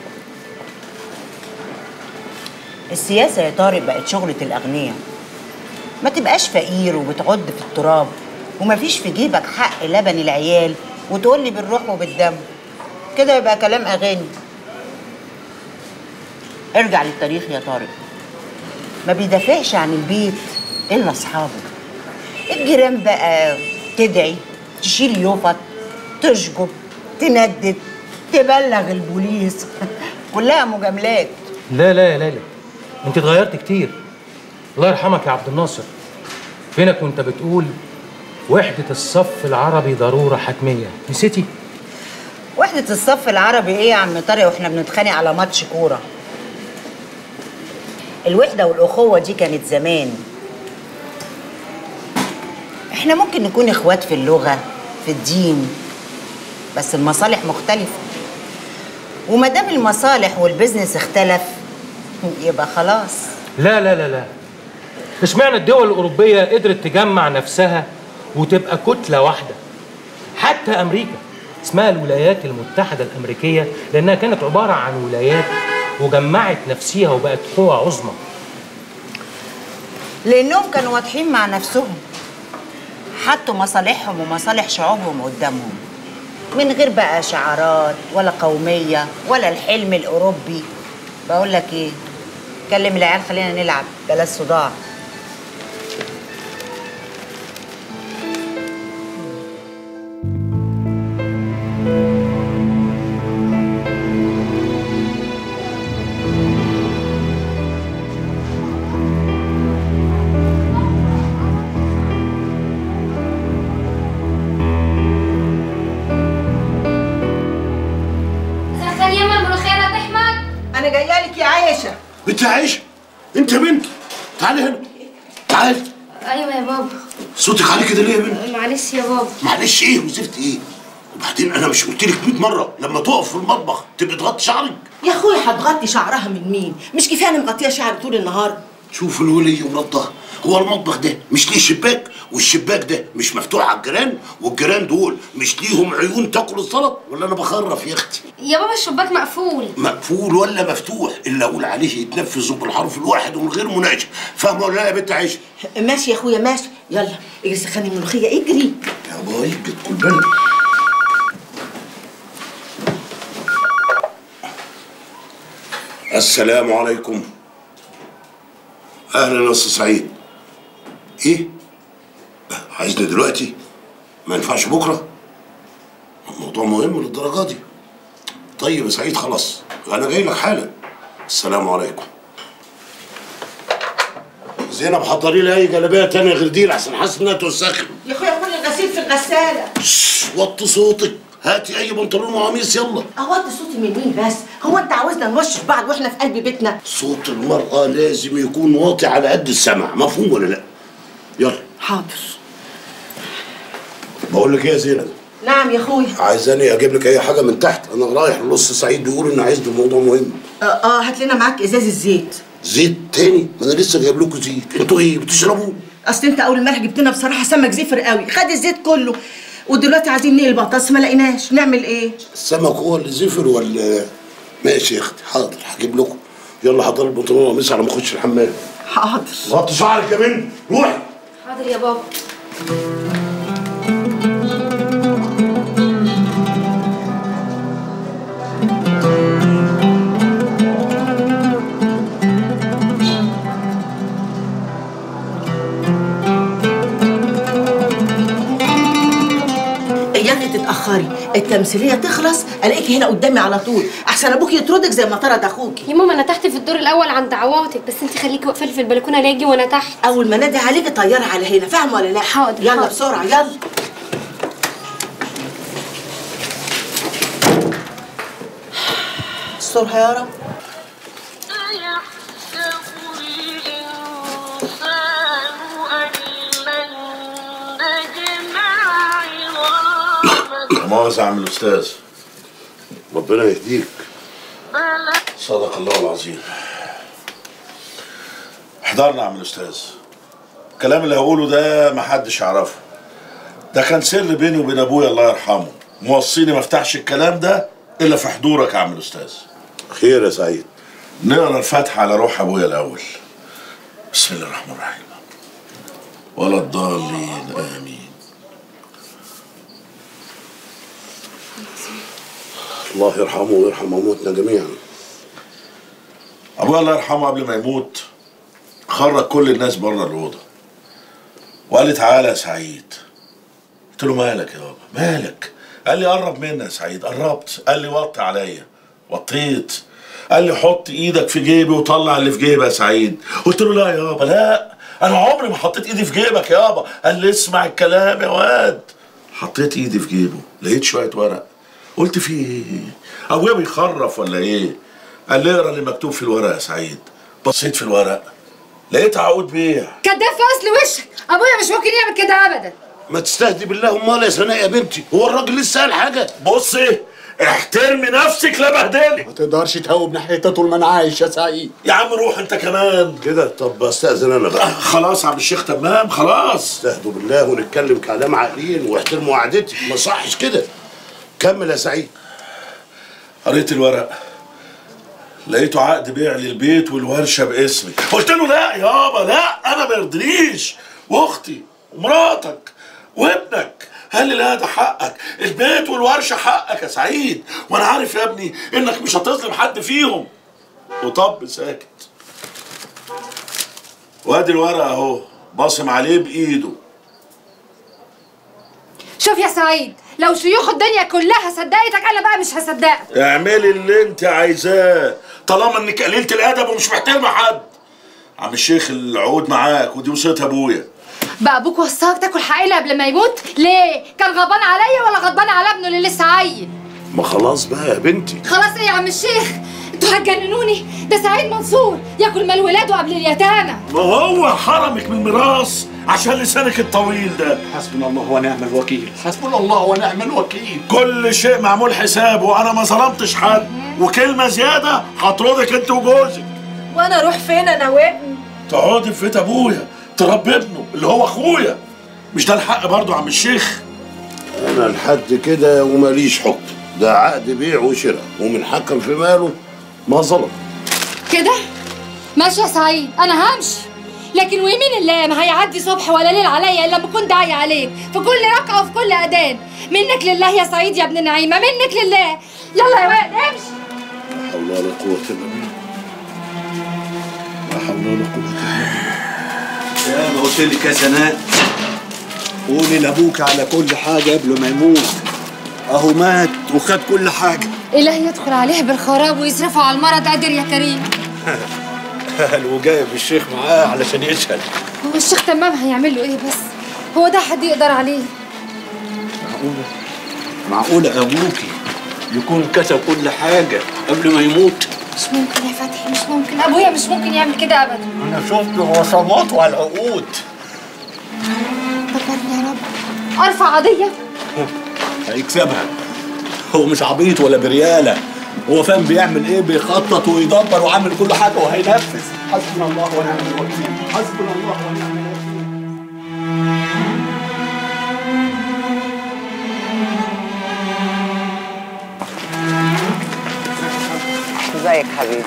السياسه يا طارق بقت شغله الاغنياء ما تبقاش فقير وبتعد في التراب ومفيش في جيبك حق لبن العيال وتقول لي بالروح وبالدم كده يبقى كلام اغاني ارجع للتاريخ يا طارق ما بيدافعش عن البيت الا اصحابه الجيران بقى تدعي تشيل يوفط تشجب تندد تبلغ البوليس كلها مجاملات لا لا يا ليلى انت اتغيرت كتير الله يرحمك يا عبد الناصر فينك وانت بتقول وحدة الصف العربي ضرورة حتمية نسيتي؟ وحدة الصف العربي ايه يا عم طارق واحنا بنتخانق على ماتش كورة الوحدة والأخوة دي كانت زمان احنا ممكن نكون اخوات في اللغة في الدين بس المصالح مختلفة وما دام المصالح والبزنس اختلف يبقى خلاص لا لا لا لا اشمعنى الدول الأوروبية قدرت تجمع نفسها وتبقى كتلة واحدة حتى أمريكا اسمها الولايات المتحدة الأمريكية لأنها كانت عبارة عن ولايات وجمعت نفسها وبقت قوة عظمى لأنهم كانوا واضحين مع نفسهم حطوا مصالحهم ومصالح شعوبهم قدامهم من غير بقى شعارات ولا قومية ولا الحلم الأوروبي بقول لك إيه كلم العيال خلينا نلعب بلاش صداع سخن يما الملوخية لا تحمد انا جايه لك يا عايشه انت عايشه انت بنت تعالي هنا تعالي ايوه يا بابا صوتك عالي كده ليه يا بنت معلش يا بابا معلش ايه وزفت ايه وبعدين انا مش قلت لك 100 مره لما تقف في المطبخ تبقي تغطي شعرك يا اخويا هتغطي شعرها من مين مش كفايه انا مغطيه شعري طول النهار شوف الولية ورضها هو المطبخ ده مش ليه شباك والشباك ده مش مفتوح على الجيران والجيران دول مش ليهم عيون تاكل الزلط ولا انا بخرف يا اختي يا بابا الشباك مقفول مقفول ولا مفتوح اللي اقول عليه يتنفذ بالحرف الواحد ومن غير مناقشه فاهمه ولا لا يا بنت عايشه ماشي يا اخويا ماشي يلا اجري سخني الملوخيه اجري يا باي بتقول بنت السلام عليكم اهلا يا استاذ سعيد ايه عايزني دلوقتي ما ينفعش بكره الموضوع مهم للدرجه دي طيب يا سعيد خلاص انا جاي لك حالا السلام عليكم زينب حضري لي اي جلابيه تانية غير دي لحسن حاسس انها توسخني يا اخويا كل الغسيل في الغساله وطي صوتك هاتي اي بنطلون وقميص يلا اوطي صوتي من مين بس هو انت عاوزنا نوشش بعض واحنا في قلب بيتنا صوت المرأة لازم يكون واطي على قد السمع مفهوم ولا لا يلا حاضر بقول لك ايه يا زينب نعم يا اخويا عايزاني اجيب لك اي حاجه من تحت انا رايح لنص سعيد بيقول ان عايز موضوع مهم اه, آه هات لنا معاك ازاز الزيت زيت تاني ما انا لسه جايب لكم زيت انتوا ايه بتشربوا اصل انت اول امبارح جبت لنا بصراحه سمك زفر قوي خد الزيت كله ودلوقتي عايزين نقل بطاطس ما لقيناش نعمل ايه السمك هو اللي زفر ولا ماشي يا اختي حاضر هجيب لكم يلا حضر البنطلون والقميص على ما اخش الحمام حاضر غطي شعرك يا بنت روحي حاضر يا بابا اياك تتاخري التمثيليه تخلص الاقيكي هنا قدامي على طول احسن ابوك يطردك زي ما طرد اخوكي يا ماما انا تحت في الدور الاول عند عواطف بس انت خليكي واقفه لي في البلكونه لا اجي وانا تحت اول ما نادي عليكي طيري على هنا فاهمه ولا لا حاضر يلا حاضر. بسرعه يلا استرها يا رب لا مؤاخذة يا عم الأستاذ ربنا يهديك صدق الله العظيم احضرنا يا عم الأستاذ الكلام اللي هقوله ده محدش يعرفه ده كان سر بيني وبين أبويا الله يرحمه موصيني ما افتحش الكلام ده إلا في حضورك يا عم الأستاذ خير يا سعيد نقرا الفاتحة على روح أبويا الأول بسم الله الرحمن الرحيم ولا الضالين آمين الله يرحمه ويرحم امواتنا جميعا ابويا الله يرحمه قبل ما يموت خرج كل الناس بره الاوضه وقال لي تعالى يا سعيد قلت له مالك يا بابا مالك قال لي قرب منا يا سعيد قربت قال لي وطي عليا وطيت قال لي حط ايدك في جيبي وطلع اللي في جيبي يا سعيد قلت له لا يابا لا انا عمري ما حطيت ايدي في جيبك يابا قال لي اسمع الكلام يا واد حطيت ايدي في جيبه لقيت شويه ورق قلت في ايه ابويا بيخرف ولا ايه قال لي اقرا اللي مكتوب في الورق يا سعيد بصيت في الورق لقيت عقود بيع كداب في اصل وشك ابويا مش ممكن يعمل كده ابدا ما تستهدي بالله امال يا سناء يا بنتي هو الراجل لسه قال حاجه بصي احترمي نفسك لا بهدلك ما تقدرش تهوب ناحيتها طول ما انا عايش يا سعيد يا عم روح انت كمان كده طب استاذن انا بقى خلاص يا عم الشيخ تمام خلاص استهدوا بالله ونتكلم كلام عاقلين واحترموا قعدتي ما صحش كده كمل يا سعيد قريت الورق لقيته عقد بيع للبيت والورشه باسمي قلت له لا يابا لا انا ما يرضينيش واختي ومراتك وابنك قال لي لا ده حقك البيت والورشه حقك يا سعيد وانا عارف يا ابني انك مش هتظلم حد فيهم وطب ساكت وادي الورق اهو باصم عليه بايده شوف يا سعيد لو شيوخ الدنيا كلها صدقتك انا بقى مش هصدقك اعملي اللي انت عايزاه طالما انك قليله الادب ومش محترمه حد عم الشيخ العقود معاك ودي وصيه ابويا بقى ابوك وصاك تاكل حقيقة قبل ما يموت ليه كان غضبان عليا ولا غضبان على ابنه اللي لسه عيل ما خلاص بقى يا بنتي خلاص ايه يا عم الشيخ انتوا هتجننوني ده سعيد منصور ياكل مال ولاده قبل اليتامى ما هو حرمك من الميراث عشان لسانك الطويل ده حسبنا الله ونعم الوكيل حسبنا الله ونعم الوكيل كل شيء معمول حسابه انا ما ظلمتش حد وكلمه زياده هطردك انت وجوزك وانا اروح فين انا وابني تقعدي في بيت ابويا تربي ابنه اللي هو اخويا مش ده الحق برضه يا عم الشيخ انا لحد كده وماليش حكم ده عقد بيع وشراء ومن حكم في ماله ما ظلم كده ماشي يا سعيد انا همشي لكن ويمين الله ما هيعدي صبح ولا ليل عليا الا لما اكون داعي عليك في كل ركعه وفي كل اذان منك لله يا سعيد يا ابن نعيمه منك لله يلا يا واد امشي لا حول ولا قوه الا بالله لا حول ولا قوه الا بالله قلت لك يا سناء قولي لابوك على كل حاجه قبل ما يموت اهو مات وخد كل حاجه إلهي يدخل عليه بالخراب ويصرفه على المرض قادر يا كريم وجايب الشيخ معاه علشان يشهد هو الشيخ تمام هيعمل له إيه بس هو ده حد يقدر عليه معقوله معقوله ابوكي يكون كتب كل حاجه قبل ما يموت مش ممكن يا فتحي مش ممكن أبويا مش ممكن يعمل كده أبدا انا شفت وصماته على العقود فكرني يا رب أرفع قضية هيكسبها هو مش عبيط ولا برياله هو فاهم بيعمل ايه بيخطط ويدبر وعامل كل حاجه وهينفذ حسبنا الله ونعم الوكيل حسبنا الله ونعم الوكيل ازيك حبيبي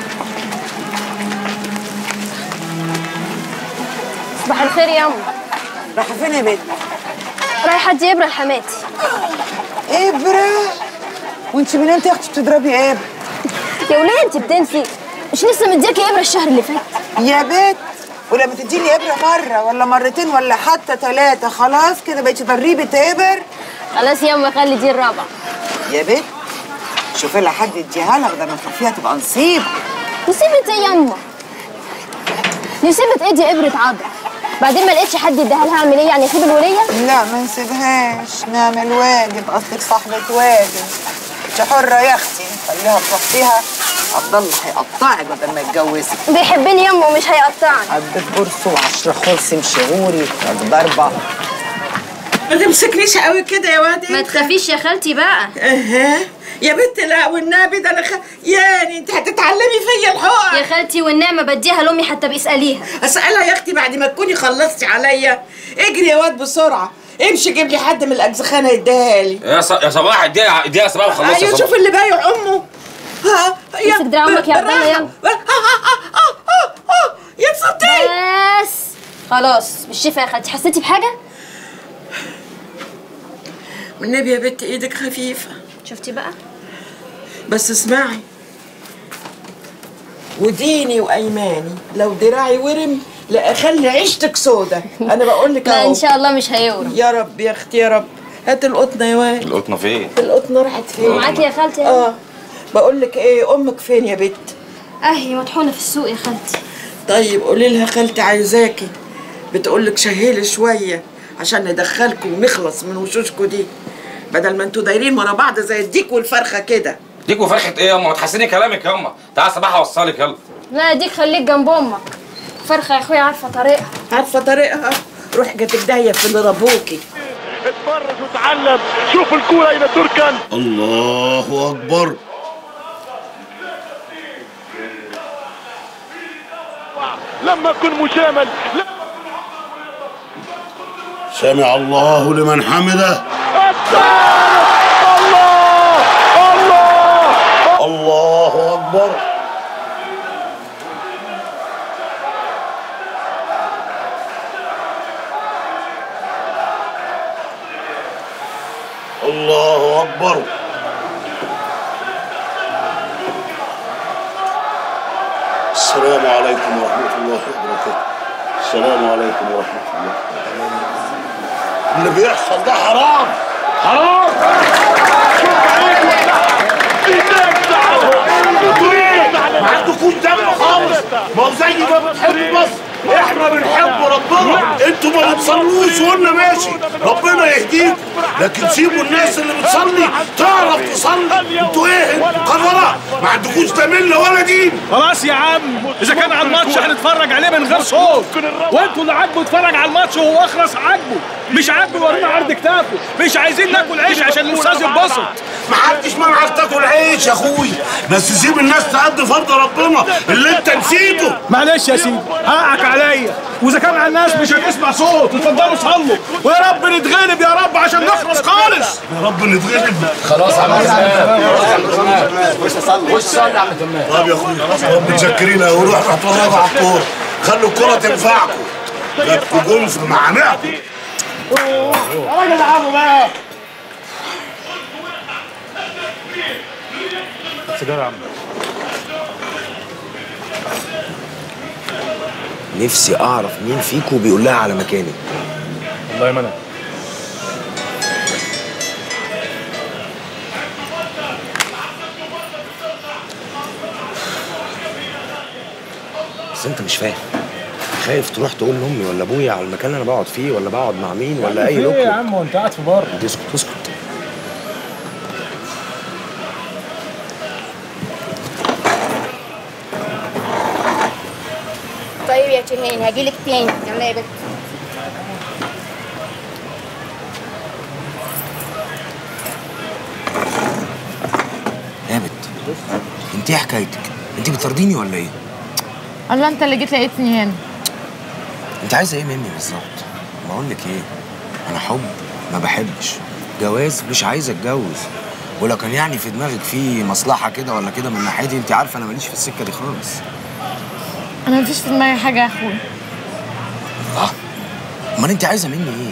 صباح الخير يا أم رايحه فين يا بنت رايحة أدي إبرة لحماتي ابره وانت من امتى يا اختي بتضربي ابره يا وليه أنت بتنسي مش لسه مدياكي إبرة الشهر اللي فات يا بنت ولما تديني ابره مره ولا مرتين ولا حتى ثلاثه خلاص كده بقيتي ضريبه ابر خلاص يا أم خلي دي الرابعة يا بنت شوفي لها حد يديها لك ده ما تخافيها تبقى نصيب نسيبة إيه يا أم نسيبة إيه دي إبرة عضل بعدين ما لقيتش حد يديها لها أعمل إيه يعني أسيب الولية لا ما نسيبهاش نعمل واجب قصدك صاحبة واجب انت حرة يا اختي خليها تروحيها عبد الله هيقطعك بدل ما يتجوزك بيحبني يا أم ومش هيقطعني عدت قرص وعشرة خرس مشغوري ضربة ما تمسكنيش قوي كده يا واد ما تخافيش يا خالتي بقى اها يا بنت لا والنبي ده انا خ... يعني انت هتتعلمي فيا الحقن يا خالتي والنعمة بديها لأمي حتى بيسأليها اسالها يا اختي بعد ما تكوني خلصتي عليا اجري يا واد بسرعه امشي جيب لي حد من الاجزخانه يديها لي يا ص... يا صباح اديها اديها يا صباح وخلصها ايوه يا شوف صباح. اللي بايع امه ها يا امسك دراع أمك يا عبد الله يلا يا تصدقي بس خلاص بالشفا يا خالتي حسيتي بحاجة؟ والنبي يا بنت ايدك خفيفه شفتي بقى؟ بس اسمعي وديني وايماني لو دراعي ورم لا اخلي عيشتك سودا انا بقول لك لا أهو. إن شاء الله مش هيورم يا رب يا اختي يا رب هات القطنه يا واد القطنه فين؟ القطنه راحت فين معاكي يا خالتي يا اه بقول لك ايه امك فين يا بت أهي مطحونة في السوق يا خالتي طيب قولي لها خالتي عايزاكي بتقول لك شهيلي شويه عشان ندخلكم ونخلص من وشوشكم دي بدل ما انتوا دايرين ورا بعض زي الديك والفرخه كده ديك وفرخه ايه يا امه ما تحسني كلامك يا امه تعال صباح اوصلك يلا لا ديك خليك جنب أمك فرخة يا أخويا عارفة طريقها عارفه طريقها روح جاتك داهيه في اللي ربوكي اتفرج وتعلم شوف الكورة أين تركن الله اكبر لما أكون مجامل لا سمع الله لمن حمده الله الله الله اكبر الله اكبر السلام عليكم ورحمه الله وبركاته السلام عليكم ورحمه الله اللي بيحصل ده حرام حرام ما عندكوش دم خالص ما هو زي ما بتحبوا مصر احنا بنحب ربنا انتوا ما بتصلوش وانا ماشي ربنا يهديكم لكن سيبوا الناس اللي بتصلي تعرف تصلي انتوا ايه قرارات ما عندكوش دمله ولا دين خلاص يا عم اذا كان على الماتش هنتفرج عليه من غير صوت وانتوا اللي عاجبه اتفرج على الماتش وهو اخرس عاجبه مش عاجبه ورينا عرض كتافه مش عايزين ناكل عيش عشان الاستاذ يتبسط ما حدش منعك تاكل عيش يا اخوي بس سيب الناس تأدي فرض ربنا اللي انت نسيته معلش يا سيدي حقك عليا واذا كان على الناس مش هتسمع صوت اتفضلوا صلوا ويا رب نتغلب يا رب عشان نخلص خالص يا رب نتغلب خلاص يا عم تمام خش صلي خش صلي يا عم تمام طب يا اخوي رب متشكرين قوي روح اتفرجوا على الكوره خلوا الكوره تنفعكم جاتكوا جون في معانقكم يا راجل العبوا بقى سيجاره يا عم نفسي اعرف مين فيكم بيقول لها على مكاني والله ما انا بس انت مش فاهم خايف تروح تقول لامي ولا ابويا على المكان اللي انا بقعد فيه ولا بقعد مع مين ولا اي ايه لوك يا عم وانت قاعد في بره اسكت اسكت طيب يا تهاني هجيلك تاني يلا يا بنت يا بت انت ايه حكايتك انت بترضيني ولا ايه الله انت اللي جيت لقيتني هنا انت عايزه ايه مني بالظبط ما اقول لك ايه انا حب ما بحبش جواز مش عايز اتجوز ولو كان يعني في دماغك في مصلحه كده ولا كده من ناحيتي انت عارفه انا ماليش في السكه دي خالص انا مفيش في دماغي حاجه يا اخويا اه امال انت عايزه مني ايه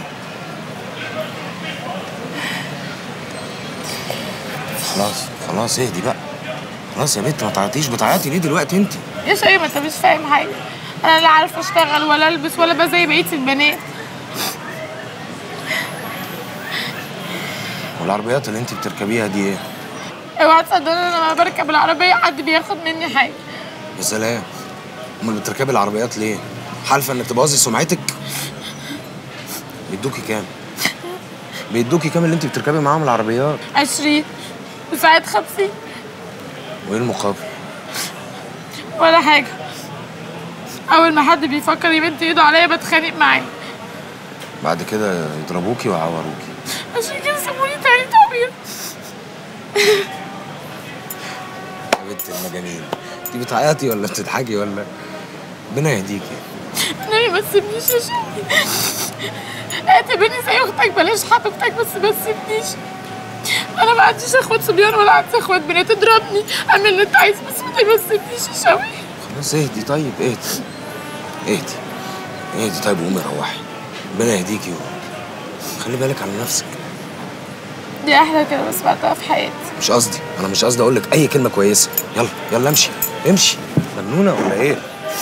خلاص خلاص اهدي بقى خلاص يا بنت ما تعيطيش بتعيطي ليه دلوقتي انت يا شيء ما انت مش فاهم حاجه انا لا عارفه اشتغل ولا البس ولا بقى زي بقيه البنات والعربيات اللي انت بتركبيها دي ايه اوعى تصدق ان انا لما بركب العربيه حد بياخد مني حاجه يا سلام امال بتركبي العربيات ليه حالفه انك تبوظي سمعتك بيدوكي كام بيدوكي كام اللي انت بتركبي معاهم العربيات عشرين وساعات خمسين وايه المقابل ولا حاجه اول ما حد بيفكر يمد ايده عليا بتخانق معاه بعد كده يضربوكي ويعوروكي عشان كده سموني تاني طبيعي يا بنت المجانين انت بتعيطي ولا بتضحكي ولا ربنا يهديكي نبي ما تسيبنيش يا شيخي اعتبرني زي اختك بلاش حبيبتك بس ما تسيبنيش انا ما عنديش اخوات صبيان ولا عندي اخوات بنات اضربني اعمل اللي انت عايزه بس ما تسيبنيش يا شوقي خلاص اهدي طيب اهدي اهدي اهدي طيب وقومي روحي ربنا يهديكي خلي بالك على نفسك دي احلى كلمه سمعتها في حياتي مش قصدي انا مش قصدي اقول لك اي كلمه كويسه يلا يلا امشي امشي مجنونه ولا ايه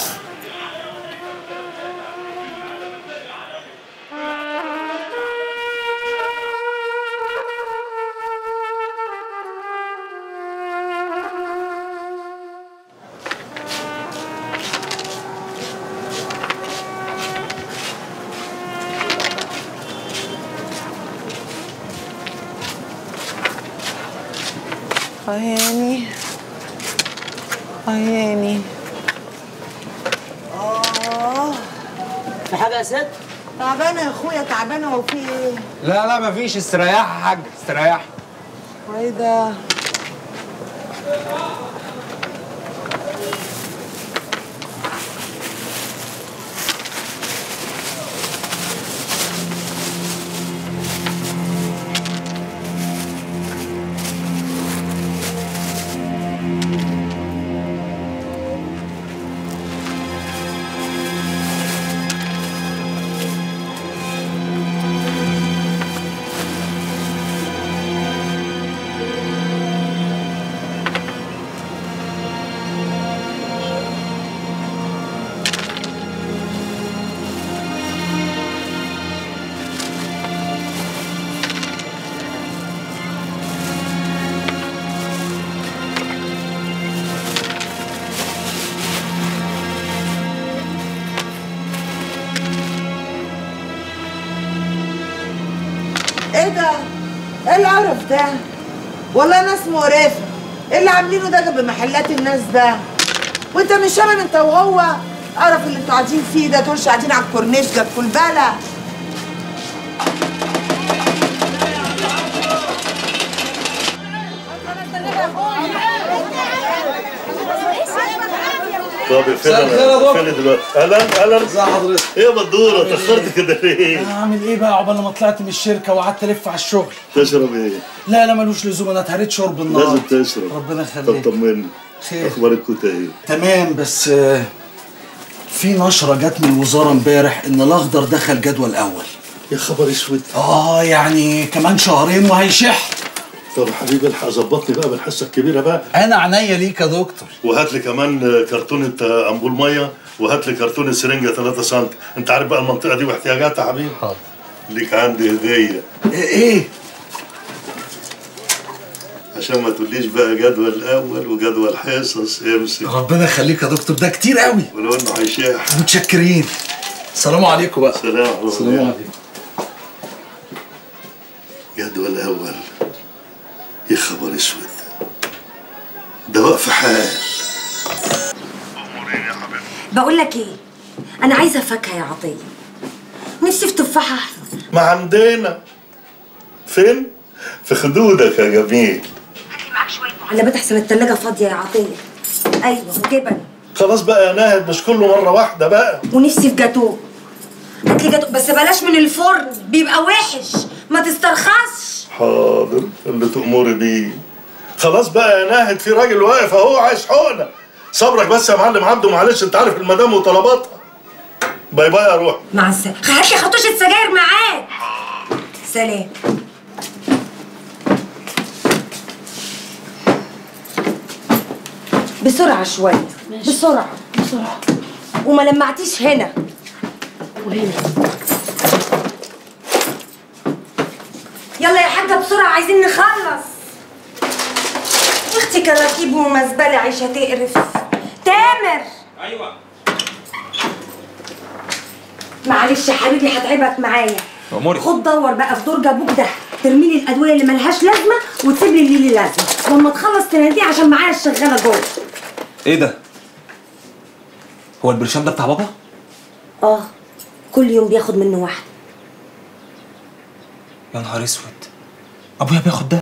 عياني عياني اه في حاجه يا ست تعبانه يا اخويا تعبانه هو في ايه لا لا مفيش استريحي يا حاج استريحي ايه ده ايه ده ايه القرف ده والله ناس مقرفه ايه اللي عاملينه ده جنب محلات الناس ده وانت مش شامم انت وهو قرف اللي انتوا قاعدين فيه ده تقولش قاعدين على الكورنيش جنب كل بلا طب فين مساء الخير يا دكتور. فين دلوقتي؟ اهلا اهلا ازي حضرتك؟ ايه يا بدوره اتاخرت كده ليه؟ اعمل ايه بقى عقبال ما طلعت من الشركه وقعدت الف على الشغل تشرب ايه؟ لا لا ملوش لزوم انا اتهريت شرب النهار لازم تشرب ربنا طب يخليك طمني خير. اخبار الكوتا ايه؟ تمام بس آه، في نشرة جت من الوزارة امبارح ان الاخضر دخل جدول اول يا خبر اسود اه يعني كمان شهرين وهيشح طب يا حبيبي الحق ظبطني بقى بالحصه الكبيره بقى انا عينيا ليك يا دكتور وهات لي كمان كرتونه امبول ميه وهات لي كرتون السرنجه 3 سم انت عارف بقى المنطقه دي واحتياجاتها يا حبيبي حاضر ليك عندي هديه ايه عشان ما تقوليش بقى جدول الاول وجدول حصص امسك ربنا يخليك يا دكتور ده كتير قوي ولو انه هيشاح متشكرين السلام عليكم بقى سلام السلام عليكم جدول اول يا خبر اسود ده وقف حال بقول لك ايه انا عايزه فاكهه يا عطيه نفسي في تفاحه احمر ما عندنا فين في خدودك يا جميل علبات احسن التلاجة فاضيه يا عطيه ايوه وجبن خلاص بقى يا ناهد مش كله مره واحده بقى ونفسي في جاتوه هات لي جاتوه بس بلاش من الفرن بيبقى وحش ما تسترخصش حاضر اللي تأمري بيه خلاص بقى يا ناهد في راجل واقف اهو عايز حقنه صبرك بس يا معلم عبده معلش انت عارف المدام وطلباتها باي باي يا روح مع السلامه هات لي خطوشه سجاير معاك سلام بسرعه شويه بسرعه بسرعه وما لمعتيش هنا وهنا يلا يا حاجه بسرعه عايزين نخلص اختي كراكيب ومزبله عيشه تقرف تامر ايوه معلش يا حبيبي هتعبك معايا اموري خد دور بقى في درج ابوك ده ترمي لي الادويه اللي ملهاش لازمه وتسيب لي اللي ليه لازمه لما تخلص تناديه عشان معايا الشغاله جوه ايه ده هو البرشام ده بتاع بابا اه كل يوم بياخد منه واحده يا نهار اسود ابويا بياخد ده